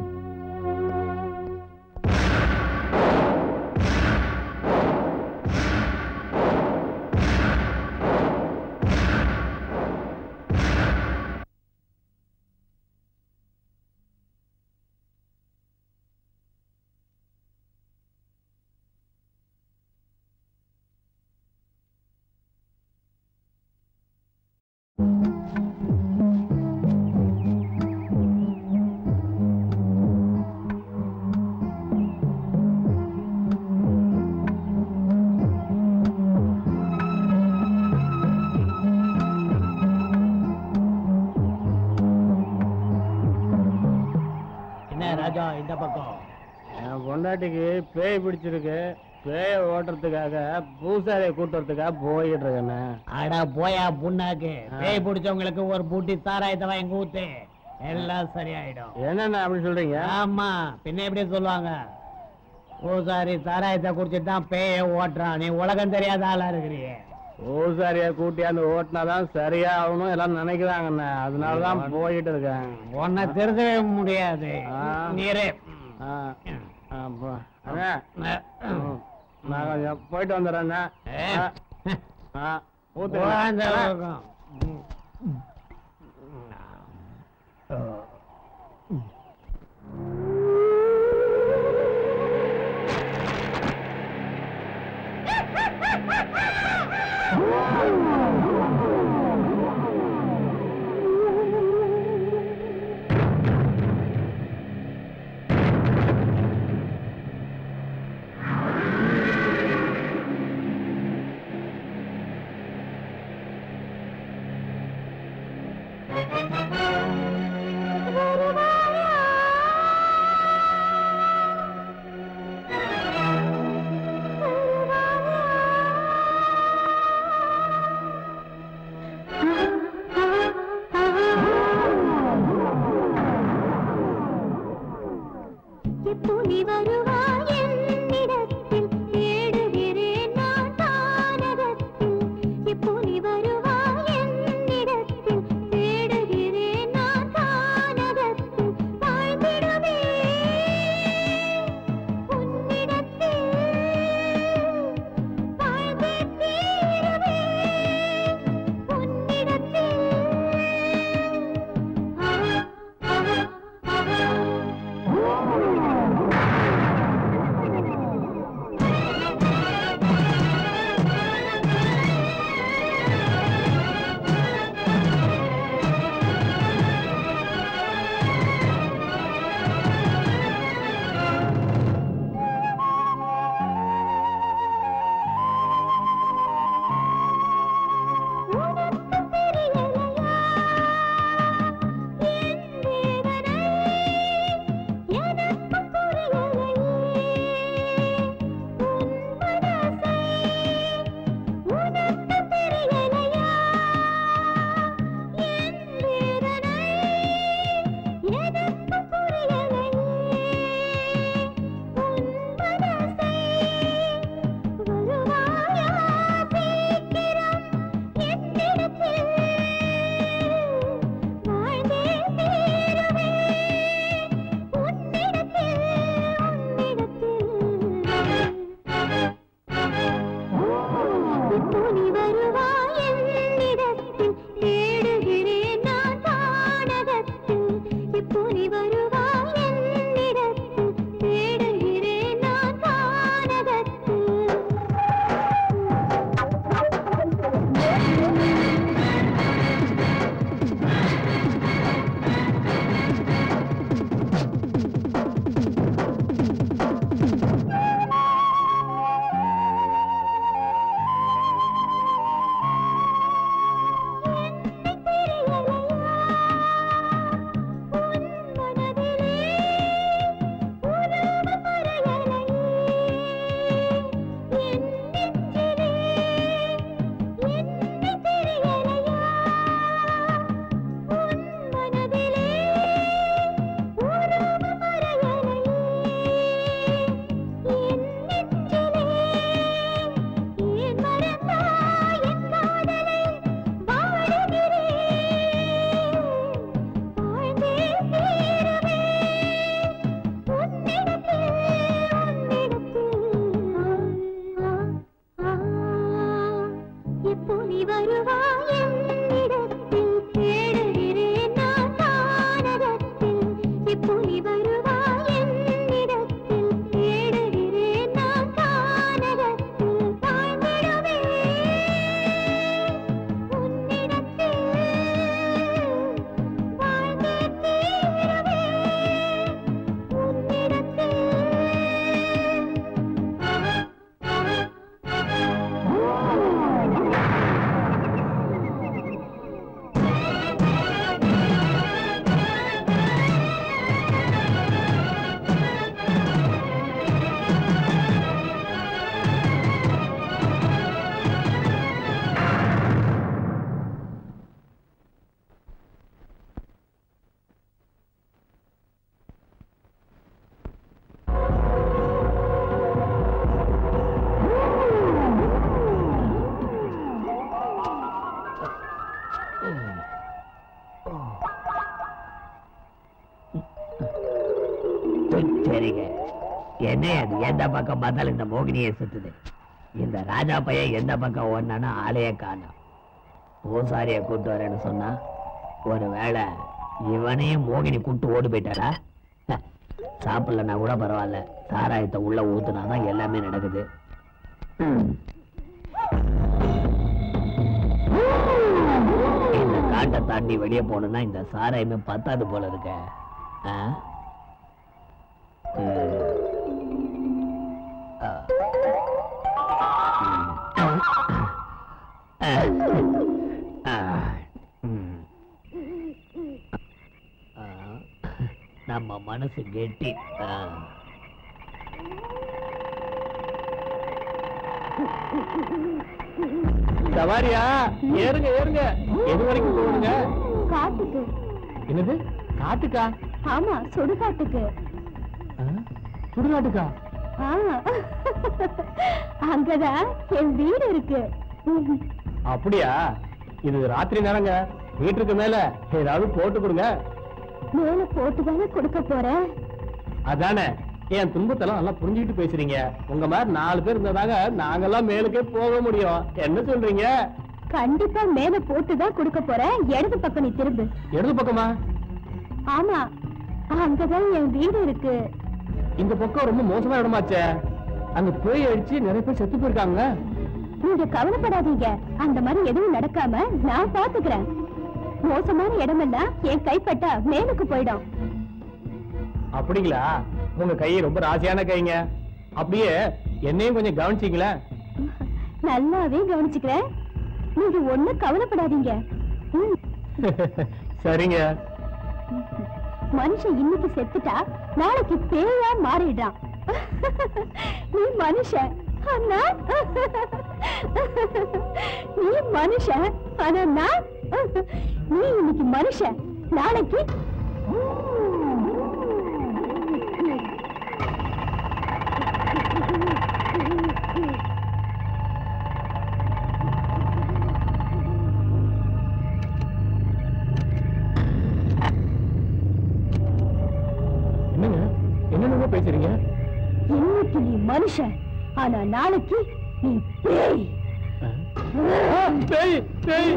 என்ன ராஜா இந்த பக்கம் என் பொண்டாட்டிக்கு பேய் பிடிச்சிருக்கு பேய ஓட்டுறதுக்காக பூசாரியை கூட்டுறதுக்காக போய்கிட்டு இருக்கேண்ணே அட போயா புண்ணாக்கு பேய் பிடிச்சவங்களுக்கு ஒரு பூட்டி சாராயத்தை வாங்கி ஊத்து எல்லாம் சரியாயிடும் என்னண்ணா அப்படி சொல்றீங்க ஆமா பின்ன எப்படி சொல்லுவாங்க பூசாரி சாராயத்தை குடிச்சிட்டு தான் பேய ஓட்டுறான் நீ உலகம் தெரியாத ஆளா இருக்கிறியே ஓசாரியா கூட்டியாந்து ஓட்டினாதான் சரியா ஆகணும் எல்லாம் நினைக்கிறாங்கண்ணே அதனாலதான் போயிட்டு இருக்கேன் உன்னை திருத்தவே முடியாது ஆ. நீரே ஆ, ஆ, போ- அண்ணே, ம், நான் கொஞ்சம் போயிட்டு வந்துடுறேண்ணே ஆ, ஆ, ஊத்துங்க. உட்கார்ந்து அண்ணே, இருக்கும். எப்போ நீ வருவாய் என்னிடத்தில் தேடுகிறேன் நான் தானகத்தில் எப்போ நீ வருவாய் என்னிடத்தில் தேடுகிறேன் நான் தானகத்தில் வாழ்ந்திடுவே உன்னிடத்தில் வாழ்ந்தே தீருவே உன்னிடத்தில் ஆ ஆ ஆ சரிங்க என்ன அது எந்த பக்கம் பார்த்தாலும் இந்த மோகினியை சுத்துது இந்த ராஜா பையன் எந்த பக்கம் ஓடினானா ஆளையே காணும் பூசாரிய கூட்டு வரேன்னு சொன்னா ஒருவேளை இவனையும் மோகினி கூட்டு ஓடி போயிட்டாரா ஹ, சாப்பிடலன்னா கூட பரவாயில்ல சாராயத்தை உள்ள ஊத்துனாதான் எல்லாமே நடக்குது ம். இந்த காட்டை தாண்டி வெளியே போகணும்னா இந்த சாராயமே பத்தாது போல இருக்க ஆ? ம். ஆ. ம். ஆ. ஆ. ம். ஆ. நம்ம மனசு கெட்டி ஆ. சவாரியா ஏறுங்க ஏறுங்க எது வரைக்கும் போகணுங்க காட்டுக்கு என்னது காட்டுக்கா ஆமா சுடுகாட்டுக்கு ஆ? சுடுகாட்டுக்கா ஆ. அங்கதான் என் வீடு இருக்கு அப்படியா இது ராத்திரி நேரங்க வீட்டுக்கு மேல ஏதாவது போட்டு கொடுங்க மேல போட்டுதானே கொடுக்க போறேன் அதானே என் துன்பத்தெல்லாம் நல்லா புரிஞ்சுக்கிட்டு பேசுறீங்க உங்க மாதிரி நாலு பேர் இருந்ததாங்க நாங்கெல்லாம் மேலுக்கே போக முடியும் என்ன சொல்றீங்க கண்டிப்பா மேல போட்டுதான் கொடுக்க போறேன் இடது பக்கம் நீ திரும்பு இடது பக்கமா ஆமா அங்கதான் என் வீடு இருக்கு இந்த பக்கம் ரொம்ப மோசமான இடமாச்சே அங்க பேய் அடிச்சு நிறைய பேர் செத்து போயிருக்காங்க நீங்க கவலைப்படாதீங்க அந்த மாதிரி எதுவும் நடக்காம நான் பாத்துக்கிறேன் மோசமான இடமெல்லாம் என் கைப்பட்டா மேலுக்கு போயிடும் அப்படிங்களா உங்க கை ரொம்ப ராசியான கைங்க அப்படியே என்னையும் கொஞ்சம் கவனிச்சீங்களேன் நல்லாவே கவனிச்சுக்கிறேன் நீங்க ஒண்ணும் கவலைப்படாதீங்க ம். சரிங்க மனுஷன் இன்னைக்கு செத்துட்டா நாளைக்கு பேயா மாறிடுறான் நீ மனுஷன் ஆனா நீ மனுஷன் ஆனா நான் நீ இன்னைக்கு மனுஷன் நாளைக்கு என்னங்க என்னென்னமோ பேசுறீங்க இன்னைக்கு நீ மனுஷன் ஆனா நாளைக்கு நீ பேய் ஆ, பேய் பேய்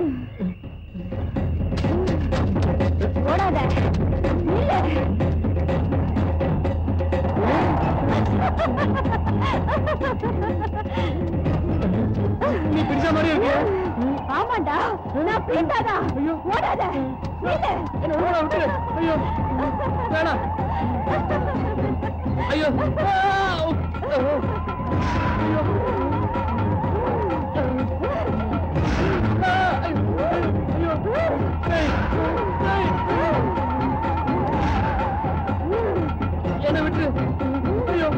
ஓடாத இல்ல நீ பிடிச்ச மாதிரி இருக்கு ஆமாண்டா நான் பேசாதா ஓடாத இல்ல என்ன ஓட விட்டு ஐயோ வேணாம் ஐயோ ஆ, ஓ, ஐயோ ஆ, ஐயோ பேய் பேய் என்னை விட்டு ஐயோ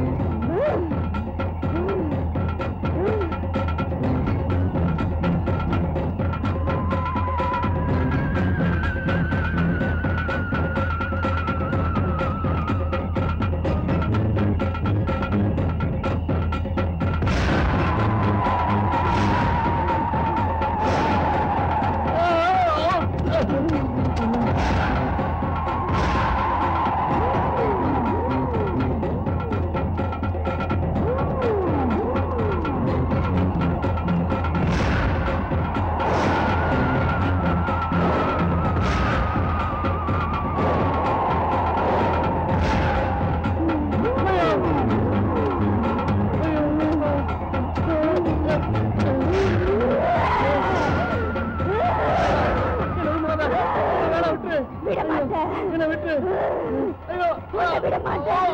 விட மாட்டேன் என்ன விட்டு ஐயோ விட மாட்டேன்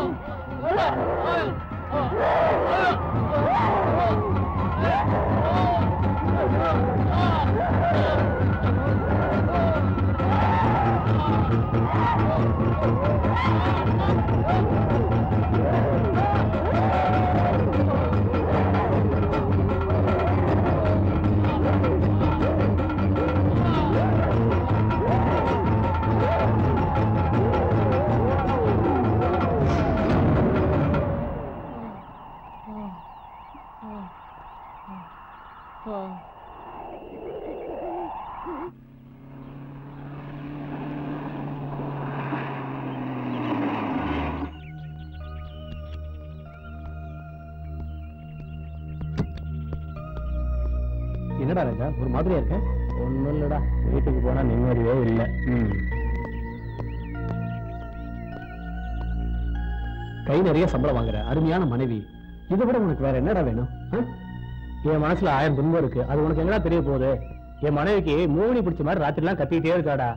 ஆ என்னடா ராஜா ஒரு மாதிரியா இருக்க ஒண்ணும் இல்லடா வீட்டுக்கு போனா நிம்மதியே இல்ல கை நிறைய சம்பளம் வாங்குற அருமையான மனைவி இதை விட உனக்கு வேற என்னடா வேணும் ஆ? என் மனசுல ஆயிரம் துன்பம் இருக்கு அது உனக்கு என்னடா தெரிய போகுது என் மனைவிக்கு மூணி பிடிச்ச மாதிரி ராத்திரி எல்லாம் கத்திக்கிட்டே இருக்காடா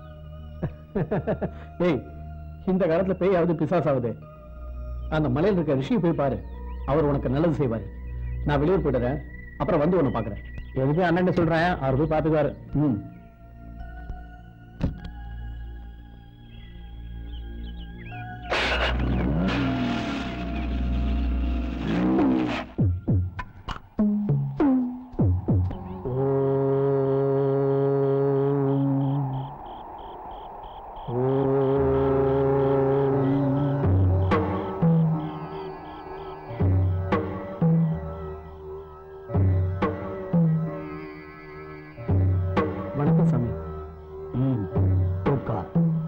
ஏய் இந்த காலத்துல பேயாவது பிசாசாவது அந்த மலையில இருக்க ரிஷி போய் பாரு அவர் உனக்கு நல்லது செய்வாரு நான் வெளியூர் போயிடுறேன் அப்புறம் வந்து உன்னை பாக்குறேன் எதுக்கு அண்ணன் சொல்றேன் அவர் போய் பாத்துக்குவாரு ம் வணக்கம் சாமி ம் உட்கார்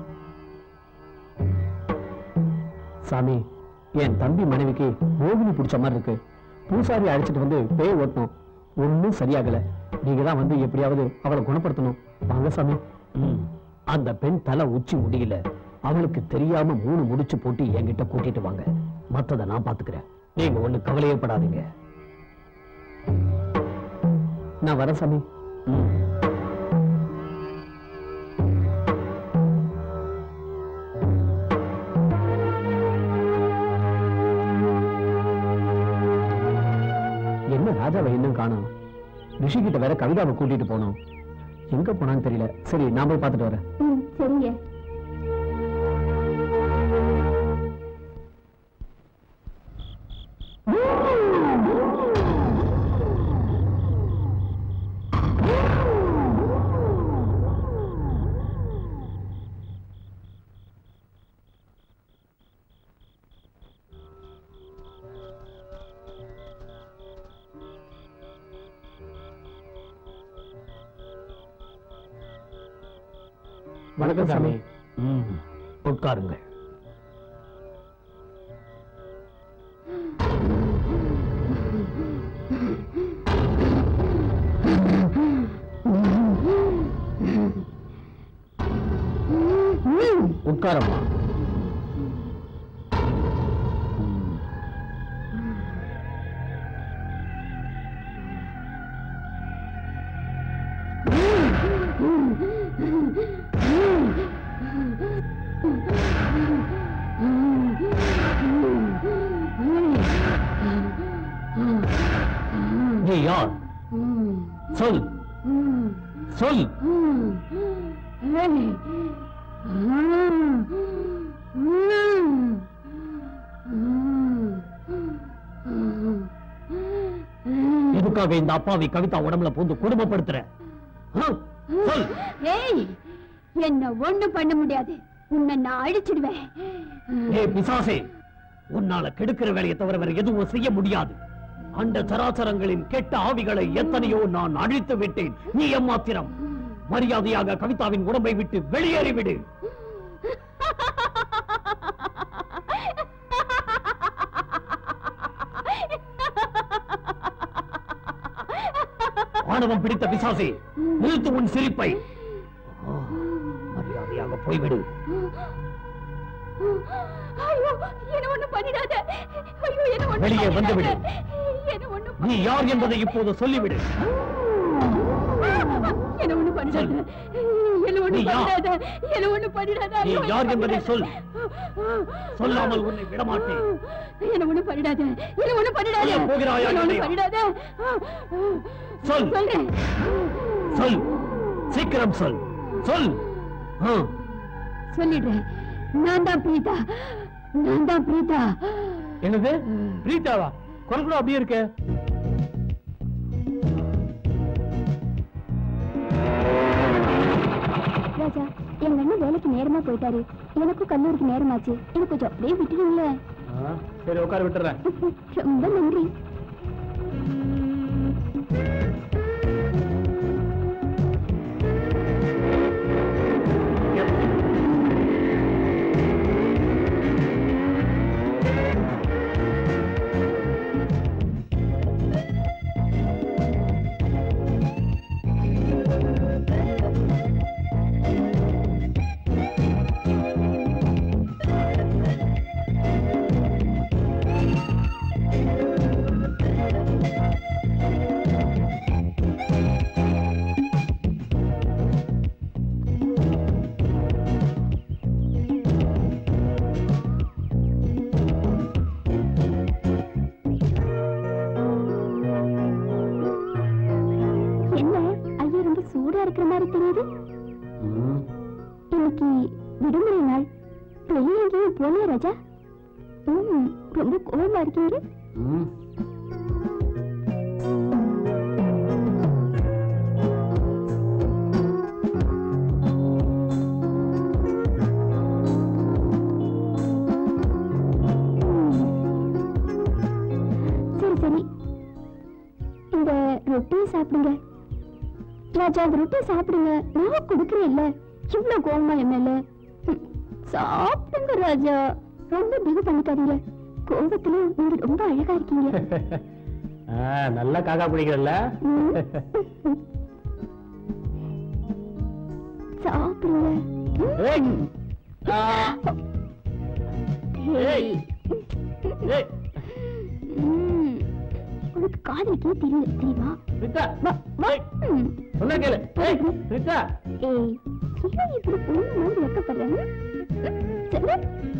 சாமி என் தம்பி மனைவிக்கு மோகினி பிடிச்ச மாதிரி இருக்கு பூசாரி அழைச்சிட்டு வந்து பேய் ஓட்டணும் ஒண்ணும் சரியாகல நீங்க தான் வந்து எப்படியாவது அவளை குணப்படுத்தணும் வாங்க சாமி ம் அந்த பெண் தலை உச்சி முடியல அவளுக்கு தெரியாம மூணு முடிச்சு போட்டு என்கிட்ட கூட்டிட்டு வாங்க மத்தத நான் பாத்துக்கிறேன் நீங்க ஒண்ணு கவலையே படாதீங்க நான் வரேன் சாமி ம். என்ன ராஜாவை இன்னும் காணோம் ரிஷி கிட்ட வேற கவிதாவை கூட்டிட்டு போனோம் எங்க போனான்னு தெரியல சரி நான் போய் பார்த்துட்டு வரேன் ம் சரிங்க வணக்கம் சாமி ம். உட்காருங்கள் உட்காரம்மா நீ யார் சொல் சொல் எதுக்காக இந்த அப்பாவி கவிதா உடம்புல பூந்து குடும்பப்படுத்துற ஆ? சொல் ஏய் என்ன ஒண்ணு பண்ண முடியாது உன்னை நான் அழிச்சிடுவேன் ஏ பிசாசே உன்னால கெடுக்கிற வேலையை தவிர வேற எதுவும் செய்ய முடியாது அண்ட சராசரங்களின் கெட்ட ஆவிகளை எத்தனையோ நான் அழித்து விட்டேன் நீ எம்மாத்திரம் மரியாதையாக கவிதாவின் உடம்பை விட்டு வெளியேறிவிடு ஆணவம் பிடித்த பிசாசே நிறுத்து உன் சிரிப்பை ஆ, மரியாதையாக போய்விடு ஐயோ என்ன ஒண்ணு பண்ணிடாத ஐயோ என்ன ஒண்ணு வெளியே வந்து விடு. பண்ணிடாத. என்ன ஒண்ணு நீ யார் என்பதை இப்போது சொல்லிவிடு என்ன ஒண்ணு பண்ணிடாத என்ன ஒண்ணு நீ யார்? பண்ணிடாத என்ன ஒண்ணு பண்ணிடாத நீ ஐயோ, என்ன யார் என்பதை பண்ணிடாத. சொல் சொல்லாமல் உன்னை விடமாட்டேன் என்ன ஒண்ணு பண்ணிடாத என்ன ஒண்ணு பண்ணிடாத சொல்லப் போகிறாயா என்ன ஒண்ணு இல்லையா? பண்ணிடாத சொல். சொல்றேன் சொல் சீக்கிரம் சொல் சொல் ஆ, சொல்லிடுறேன் நான் தான் பிரீதா நான் தான் பிரீதா என்னது பிரீத்தாவா குரல் கூட அப்படியே இருக்கு ராஜா எங்க அண்ணன் வேலைக்கு நேரமா போயிட்டாரு எனக்கும் கல்லூரிக்கு நேரமாச்சு எனக்கு கொஞ்சம் அப்படியே விட்டுடுங்களேன் சரி உட்கார விட்டுறேன் ரொம்ப நன்றி ரொம்ப கோவமா இருக்கீங்க ம். சரி சரி இந்த ரொட்டியை சாப்பிடுங்க ராஜா அந்த ரொட்டியை சாப்பிடுங்க நான் கொடுக்குறேன் இல்ல இவ்வளவு கோவமா என் மேல ம், சாப்பிடுங்க ராஜா ரொம்ப பிகு பண்ணிக்காதீங்க கோவத்துல நீங்க ரொம்ப அழகா இருக்கீங்க ஆ, நல்லா காக்கா பிடிக்கிறல்ல ம். சாப்பிடுங்க ஏய். ஆ. ஏய். ஏய், ம். உனக்கு காதலிக்கே தெரியல தெரியுமா ரித்தா, வா, வா. ம். சொன்னா கேளு ஏய், ரித்தா. ஏய் ஏன் இப்படி பொண்ணு மாதிரி வெக்கப்படுறாங்க சொல்லு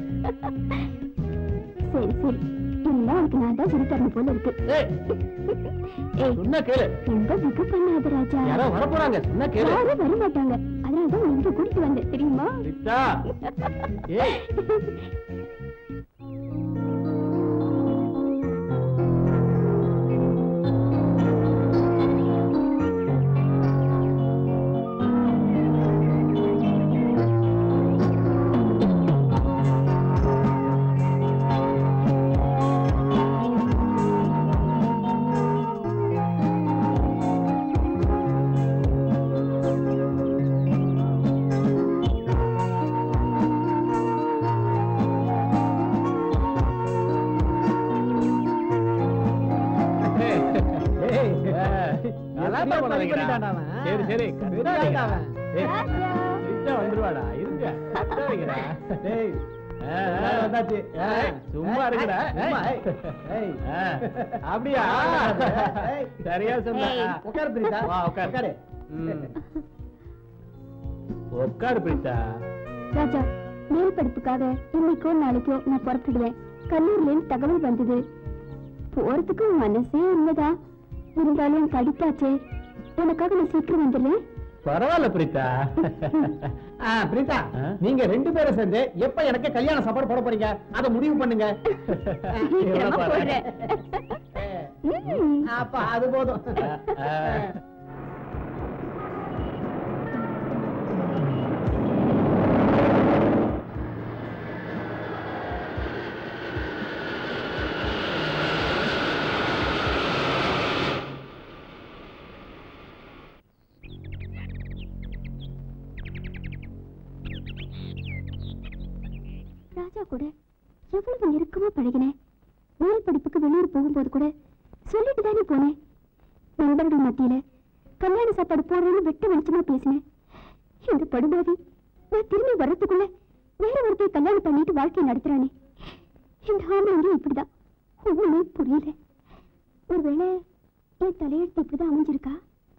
சரி சரி எல்லாம் உனக்கு நான் தான் சொல்லி தரணும் போல இருக்கு ஏய், ஏய் சொன்னா கேளு ரொம்ப மிக பண்ணாத ராஜா யாரோ வரப்போறாங்க சொன்னா கேளு யாரும் வர மாட்டாங்க அதனால தான் இங்க கூட்டிட்டு வந்தேன் தெரியுமா ரித்தா ஏய் ஏய், நல்லா தான் பண்ணாதீங்கடா. சரி சரி கத்தாதீங்க. ஏய், ராஜா ரித்தா வந்துருவாடா இருங்க கத்தாதீங்கடா. ஏய், ஆ, ஆ, ஏய், சும்மா இருங்கடா ஏய். ஆ, அப்படியா சரியா சொன்ன ஏய். உட்காரு பிரீதா வா உட்காரு ம். உட்காரு பிரீதா ராஜா மேல் படிப்புக்காக இன்னைக்கோ நாளைக்கோ நான் புறப்படுவேன் கல்லூரில இருந்து தகவல் வந்தது போறதுக்கு மனசே இல்லதான் இருந்தாலும் படித்தாச்சே உனக்காக நான் சீக்கிரம் வந்துடுறேன் பரவாயில்ல பிரீதா பிரீதா ஆ? நீங்க ரெண்டு பேரும் சேர்ந்து எப்ப எனக்கு கல்யாண சாப்பாடு போட போறீங்க அதை முடிவு பண்ணுங்க சீக்கிரமா பாரு. போடுறேன் ம். அப்ப அது போதும் ஆ. ராஜா கூட எவ்வளவு நெருக்கமா பழகினேன் மேல் படிப்புக்கு வெளியூர் போகும்போது கூட சொல்லிட்டு தானே போனேன் நண்பர்கள் மத்தியில கல்யாண சாப்பாடு போடுறேன்னு வெட்ட வெளிச்சமா பேசினேன் இந்த படுபாவி நான் திரும்பி வர்றதுக்குள்ள வேற ஒருத்தர் கல்யாணம் பண்ணிட்டு வாழ்க்கையை நடத்துறானே இந்த ஆம்பளைங்க இப்படிதான் ஒண்ணுமே புரியல ஒருவேளை என் தலையெழுத்து இப்படிதான் அமைஞ்சிருக்கா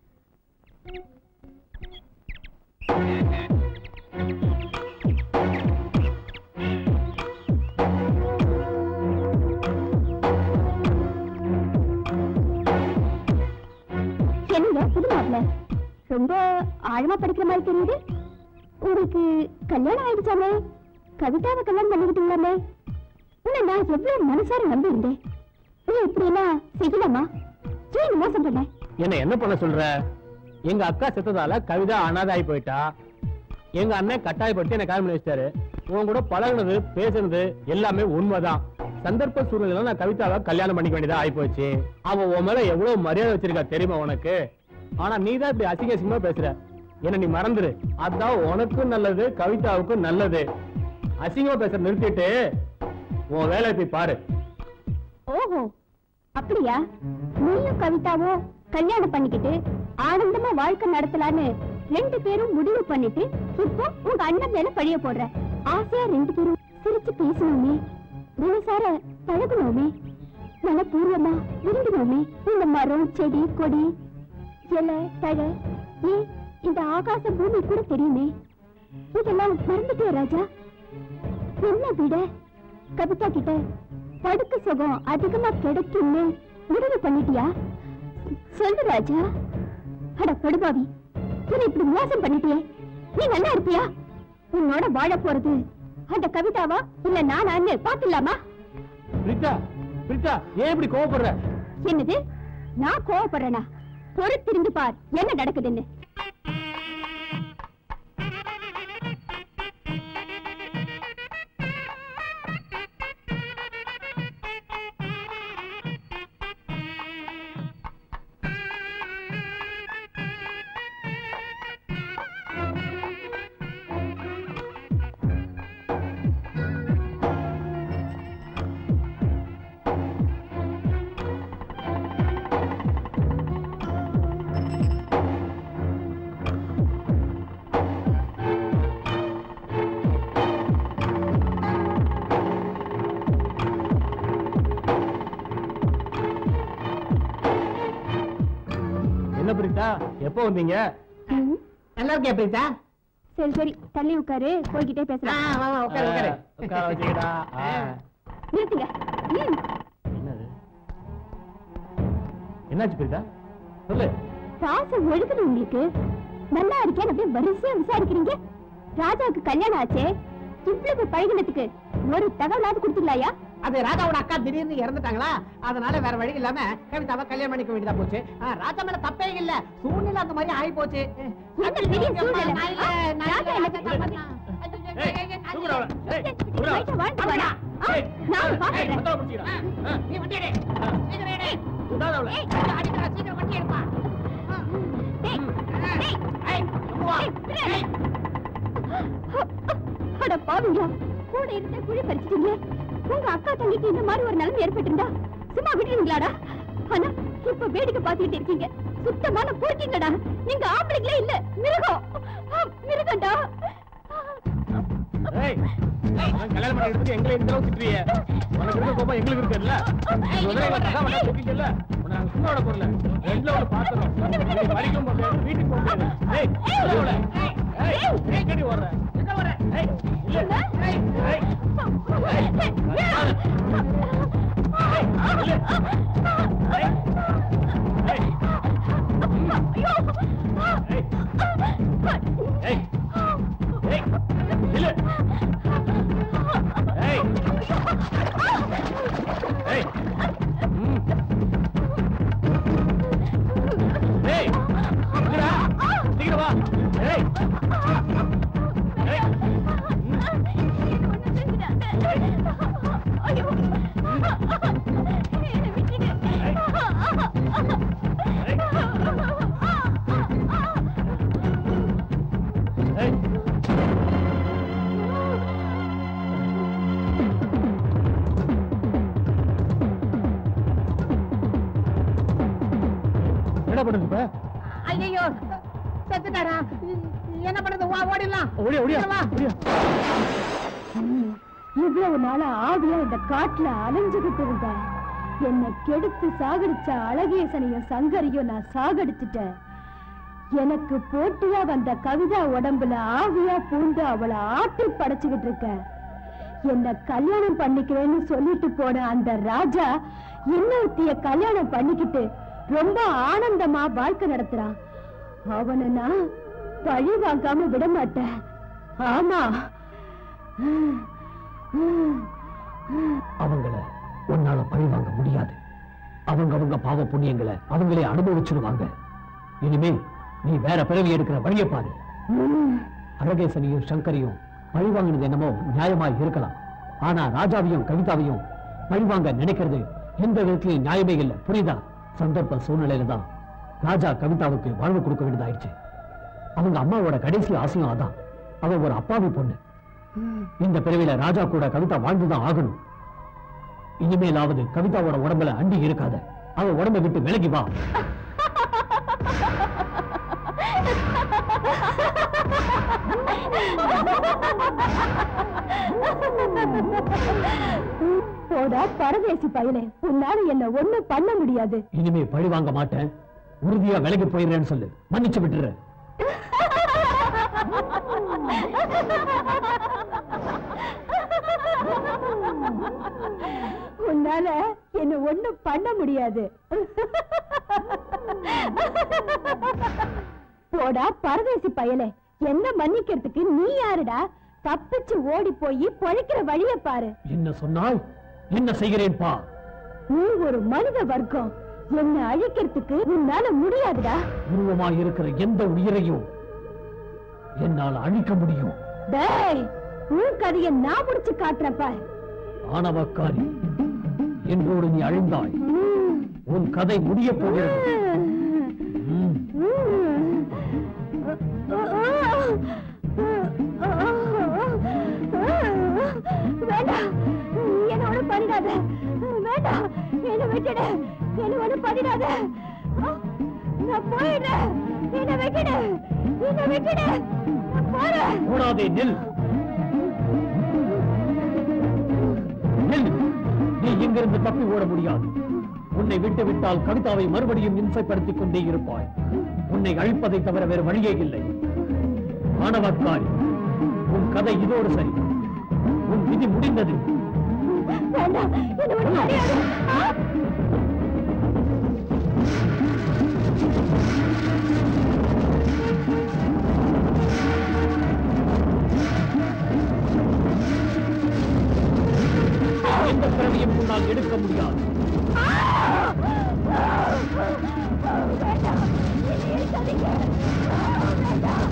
என்னங்க புது மாப்பிள்ள ரொம்ப ஆழமா படிக்கிற மாதிரி தெரியுது உங்களுக்கு கல்யாணம் ஆயிடுச்சாமே கவிதாவை கல்யாணம் பண்ணிக்கிட்டீங்களாமே உன்னை நான் எவ்வளவு மனசார நம்பி இருந்தேன் நீ இப்படி எல்லாம் செய்யலாமா ஏன் மோசம் பண்ண என்ன என்ன பண்ண சொல்ற எங்க அக்கா செத்ததால கவிதா அனாதை போயிட்டா எங்க அண்ணன் கட்டாயப்படுத்தி என்ன கல்யாணம் பண்ணி வச்சிட்டாரு உன் கூட பழகுனது பேசுனது எல்லாமே உண்மைதான் சந்தர்ப்ப சூழ்நிலை நான் கவிதாவை கல்யாணம் பண்ணிக்க வேண்டியதா ஆயிப்போச்சு அவ உன் மேல எவ்வளவு மரியாதை வச்சிருக்கா தெரியுமா உனக்கு ஆனா நீ தான் இப்படி அசிங்க அசிங்கமா பேசுற என்ன நீ மறந்துரு அதான் உனக்கும் நல்லது கவிதாவுக்கும் நல்லது அசிங்கமா பேசுற நிறுத்திட்டு உன் வேலையை போய் பாரு ஓஹோ அப்படியா நீயும் கவிதாவும் கல்யாணம் பண்ணிக்கிட்டு ஆனந்தமா வாழ்க்கை நடத்தலான்னு ரெண்டு பேரும் முடிவு பண்ணிட்டு இப்போ உங்க அண்ணன் மேல பழிய போடுற ஆசையா ரெண்டு பேரும் சிரிச்சு பேசணுமே மனசார பழகணுமே மனப்பூர்வமா விரும்பணுமே இந்த மரம் செடி கொடி இலை தழை ஏன் இந்த ஆகாச பூமி கூட தெரியுமே இதெல்லாம் மறந்துட்டே ராஜா என்ன விட கவிதா கிட்ட படுக்க சுகம் அதிகமா கிடைக்கும்னு முடிவு பண்ணிட்டியா சொல்லு ராஜா அட படுபாவி என்ன இப்படி மோசம் பண்ணிட்டியே நீ நல்லா இருப்பியா உன்னோட வாழ போறது அந்த கவிதாவா இல்ல நானான்னு பாத்துலாமா பிரிட்டா பிரிட்டா ஏன் இப்படி கோவப்படுற என்னது நான் கோவப்படுறேனா பொறுத்திருந்து பார் என்ன நடக்குதுன்னு என்ன பிரிட்டா எப்போ வந்தீங்க ம், நல்லா இருக்கியா பிரீதா சரி சரி தள்ளி உட்காரு போய்கிட்டே ஆ, பேசலாம் வா வா உட்காரு உட்காரு ஆ, உட்கார வச்சுக்கிடா ஆ. நிறுத்துங்க ம், என்னது என்னாச்சு பிரிட்டா சொல்லு பாசம் ஒழுகுது உங்களுக்கு நல்லா இருக்கேன் அப்படியே வரிசையா விசாரிக்கிறீங்க ராஜாவுக்கு கல்யாணம் ஆச்சே இவ்வளவு பழகினத்துக்கு ஒரு தகவலாவது கொடுத்துக்கலாயா அது ராஜாவோட அக்கா திடீர்னு இறந்துட்டாங்களா அதனால வேற வழி இல்லாம கவிதாவை கல்யாணம் பண்ணிக்க வேண்டியதா போச்சு ஆ, ராஜா மேல தப்பே இல்ல சூழ்நிலை அந்த மாதிரி ஆகி போச்சு சூழ்நிலை திடீர் சூழ்நிலை. நான் இல்ல, நான் ராஜா இல்ல, என்ன ராஜா பண்ணி- தப்பா- ஏய், தூக்குடா அவளை. ஏய், தூக்குடா. வயிற்றை வாழ்ந்து வாடா. ஆ, நான் ஏய், பாக்குறேன் மத்தவளை பிடிச்சிக்கிறா. ஆ, நீ வண்டி எடு. சீக்கிரம் எடு. விடாத அவளை. ஏய், அடிக்கிறா, சீக்கிரம் வண்டி எடுப்பா. ஆ. டேய், டேய், ஏய், நம்ம வா. டேய், ஏய். அட பாவிங்க கூட இருந்த குழி பறிச்சிட்டீங்க உங்க அக்கா தங்கிக்கு இந்த மாதிரி ஒரு நிலைமை ஏற்பட்டிருந்தா சும்மா விட்டுருவீங்களாடா ஆனா இப்ப வேடிக்கை பார்த்துக்கிட்டு இருக்கீங்க சுத்தமான பொறுக்கீங்கடா நீங்க ஆம்பளைங்களே இல்ல மிருகம் ஆ, மிருகம்டா ஏய், அவன் கல்யாணம் பண்ணி எடுத்துட்டு எங்களை இந்த அளவுக்கு திட்டுறியே. உனக்கு இருக்க கோபம் எங்களுக்கு இருக்குல்ல? இது வந்து எங்க கதை பண்ண திட்டிக்கல? உன்னை நாங்க சும்மா விட போறல. ரெண்டுல ஒண்ணு பாத்துறோம். நீ படிக்கவும் போக முடியாது, வீட்டுக்கு போக முடியாது. ஏய், உள்ள விட. ஏய், ஏய், எங்கடி ஓடுற? எங்க ஓடுற? ஏய், இல்ல. ஏய், ஏய். ஏய், இல்ல. ஏய். ஏய். ஏய். ஏய். ஏய். இல்ல. ஏய். ஏய். ம். ஏய். எங்கடா? சீக்கிரம் வா. ஏய். ஏய். ஏய். என்ன பண்ணுது இப்ப ஐயையோ, செத்துட்டாரா என்ன பண்ணுது வா ஓடிடலாம் ஓடியா ஓடியா வா. ஓடியா இவ்வளவு நாளா ஆவியா இந்த காட்டுல அலைஞ்சுகிட்டு இருந்தேன் என்னை கெடுத்து சாகடிச்ச அழகேசனையும் சங்கரையும் நான் சாகடிச்சிட்டேன் எனக்கு போட்டியா வந்த கவிதா உடம்புல ஆவியா பூந்து அவளை ஆட்டி படைச்சுக்கிட்டு இருக்க என்ன கல்யாணம் பண்ணிக்கிறேன்னு சொல்லிட்டு போன அந்த ராஜா இன்னொருத்திய கல்யாணம் பண்ணிக்கிட்டு ரொம்ப ஆனந்தமா வாழ்க்கை நடத்துறான் அவனை நான் பழி வாங்காம விட மாட்டேன் ஆமா அவங்கள உன்னால பழி வாங்க முடியாது அவங்க அவங்க பாவ புண்ணியங்களை அவங்களே அனுபவிச்சிருவாங்க இனிமே நீ வேற பிறவி எடுக்கிற வழியை பாரு அழகேசனையும் சங்கரையும் பழி வாங்கினது என்னமோ நியாயமா இருக்கலாம் ஆனா ராஜாவையும் கவிதாவையும் பழி வாங்க நினைக்கிறது எந்த விதத்திலையும் நியாயமே இல்லை புரியுதா சந்தர்ப்ப சூழ்நிலையில தான் ராஜா கவிதாவுக்கு வாழ்வு கொடுக்க வேண்டியதாயிடுச்சு அவங்க அம்மாவோட கடைசி ஆசையும் அதான் அவ ஒரு அப்பாவி பொண்ணு இந்த பிறவில ராஜா கூட கவிதா வாழ்ந்துதான் ஆகணும் இனிமேலாவது கவிதாவோட உடம்புல அண்டி இருக்காத அவ உடம்பை விட்டு விலகி வா போடா பரதேசி பயலே உன்னால என்ன ஒண்ணும் பண்ண முடியாது இனிமே பழி வாங்க மாட்டேன் உறுதியா விலகி போயிடுறேன்னு சொல்லு மன்னிச்சு விட்டுற உன்னால என்ன ஒண்ணும் பண்ண முடியாது போடா பரதேசி பயலே என்ன மன்னிக்கிறதுக்கு நீ யாருடா தப்பிச்சு ஓடி போய் பொழைக்கிற வழிய பாரு என்ன சொன்னால் என்ன செய்கிறேன் பா நீ ஒரு மனித வர்க்கம் என்ன அழிக்கிறதுக்கு உன்னால முடியாதுடா உருவமாய் இருக்கிற எந்த உயிரையும் என்னால் அழிக்க முடியும் டேய் உன் கதையை நான் முடிச்சு காட்டுறேன் பார் ஆணவக்காரி என்றோடு நீ அழிந்தாய் உன் கதை முடிய போகிறது ம். வேண்டாம் என்ன ஒண்ணு பண்ணிடாத வேண்டாம் என்ன விட்டுடு என்ன ஒண்ணு பண்ணிடாத நான் போயிடுறேன் என்ன விட்டுடு என்ன விட்டுடு நான் போறேன் ஓடாதே நில் நில் நீ இங்கிருந்து தப்பி ஓட முடியாது உன்னை விட்டு விட்டால் கவிதாவை மறுபடியும் இம்சைப்படுத்திக் கொண்டே இருப்பாய் உன்னை அழிப்பதை தவிர வேறு வழியே இல்லை மாணவக்காரி உன் கதை இதோடு சரி உன் விதி முடிந்தது வேண்டாம் என்ன ஒண்ணு பண்ணிடாத ஆ! எந்த பிறவியும் உன்னால் எடுக்க முடியாது வேண்டாம் என்னை இழுக்காதீங்க. வேண்டாம்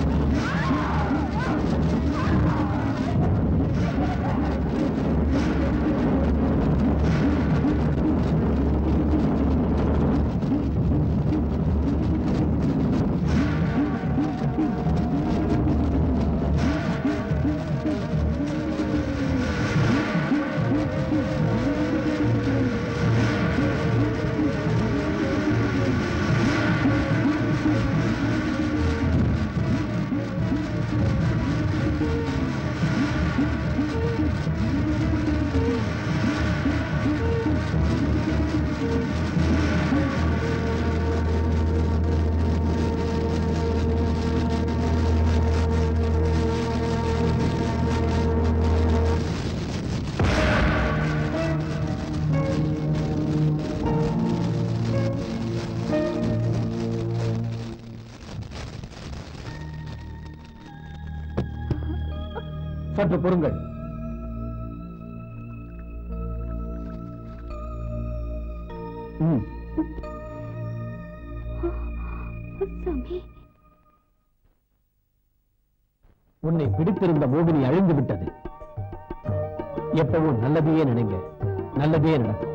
சற்று பொறுங்கள் ம், சாமி உன்னை பிடித்திருந்த மோகினி அழிந்து விட்டது எப்பவும் நல்லதையே நினைங்க நல்லதே நடக்கும்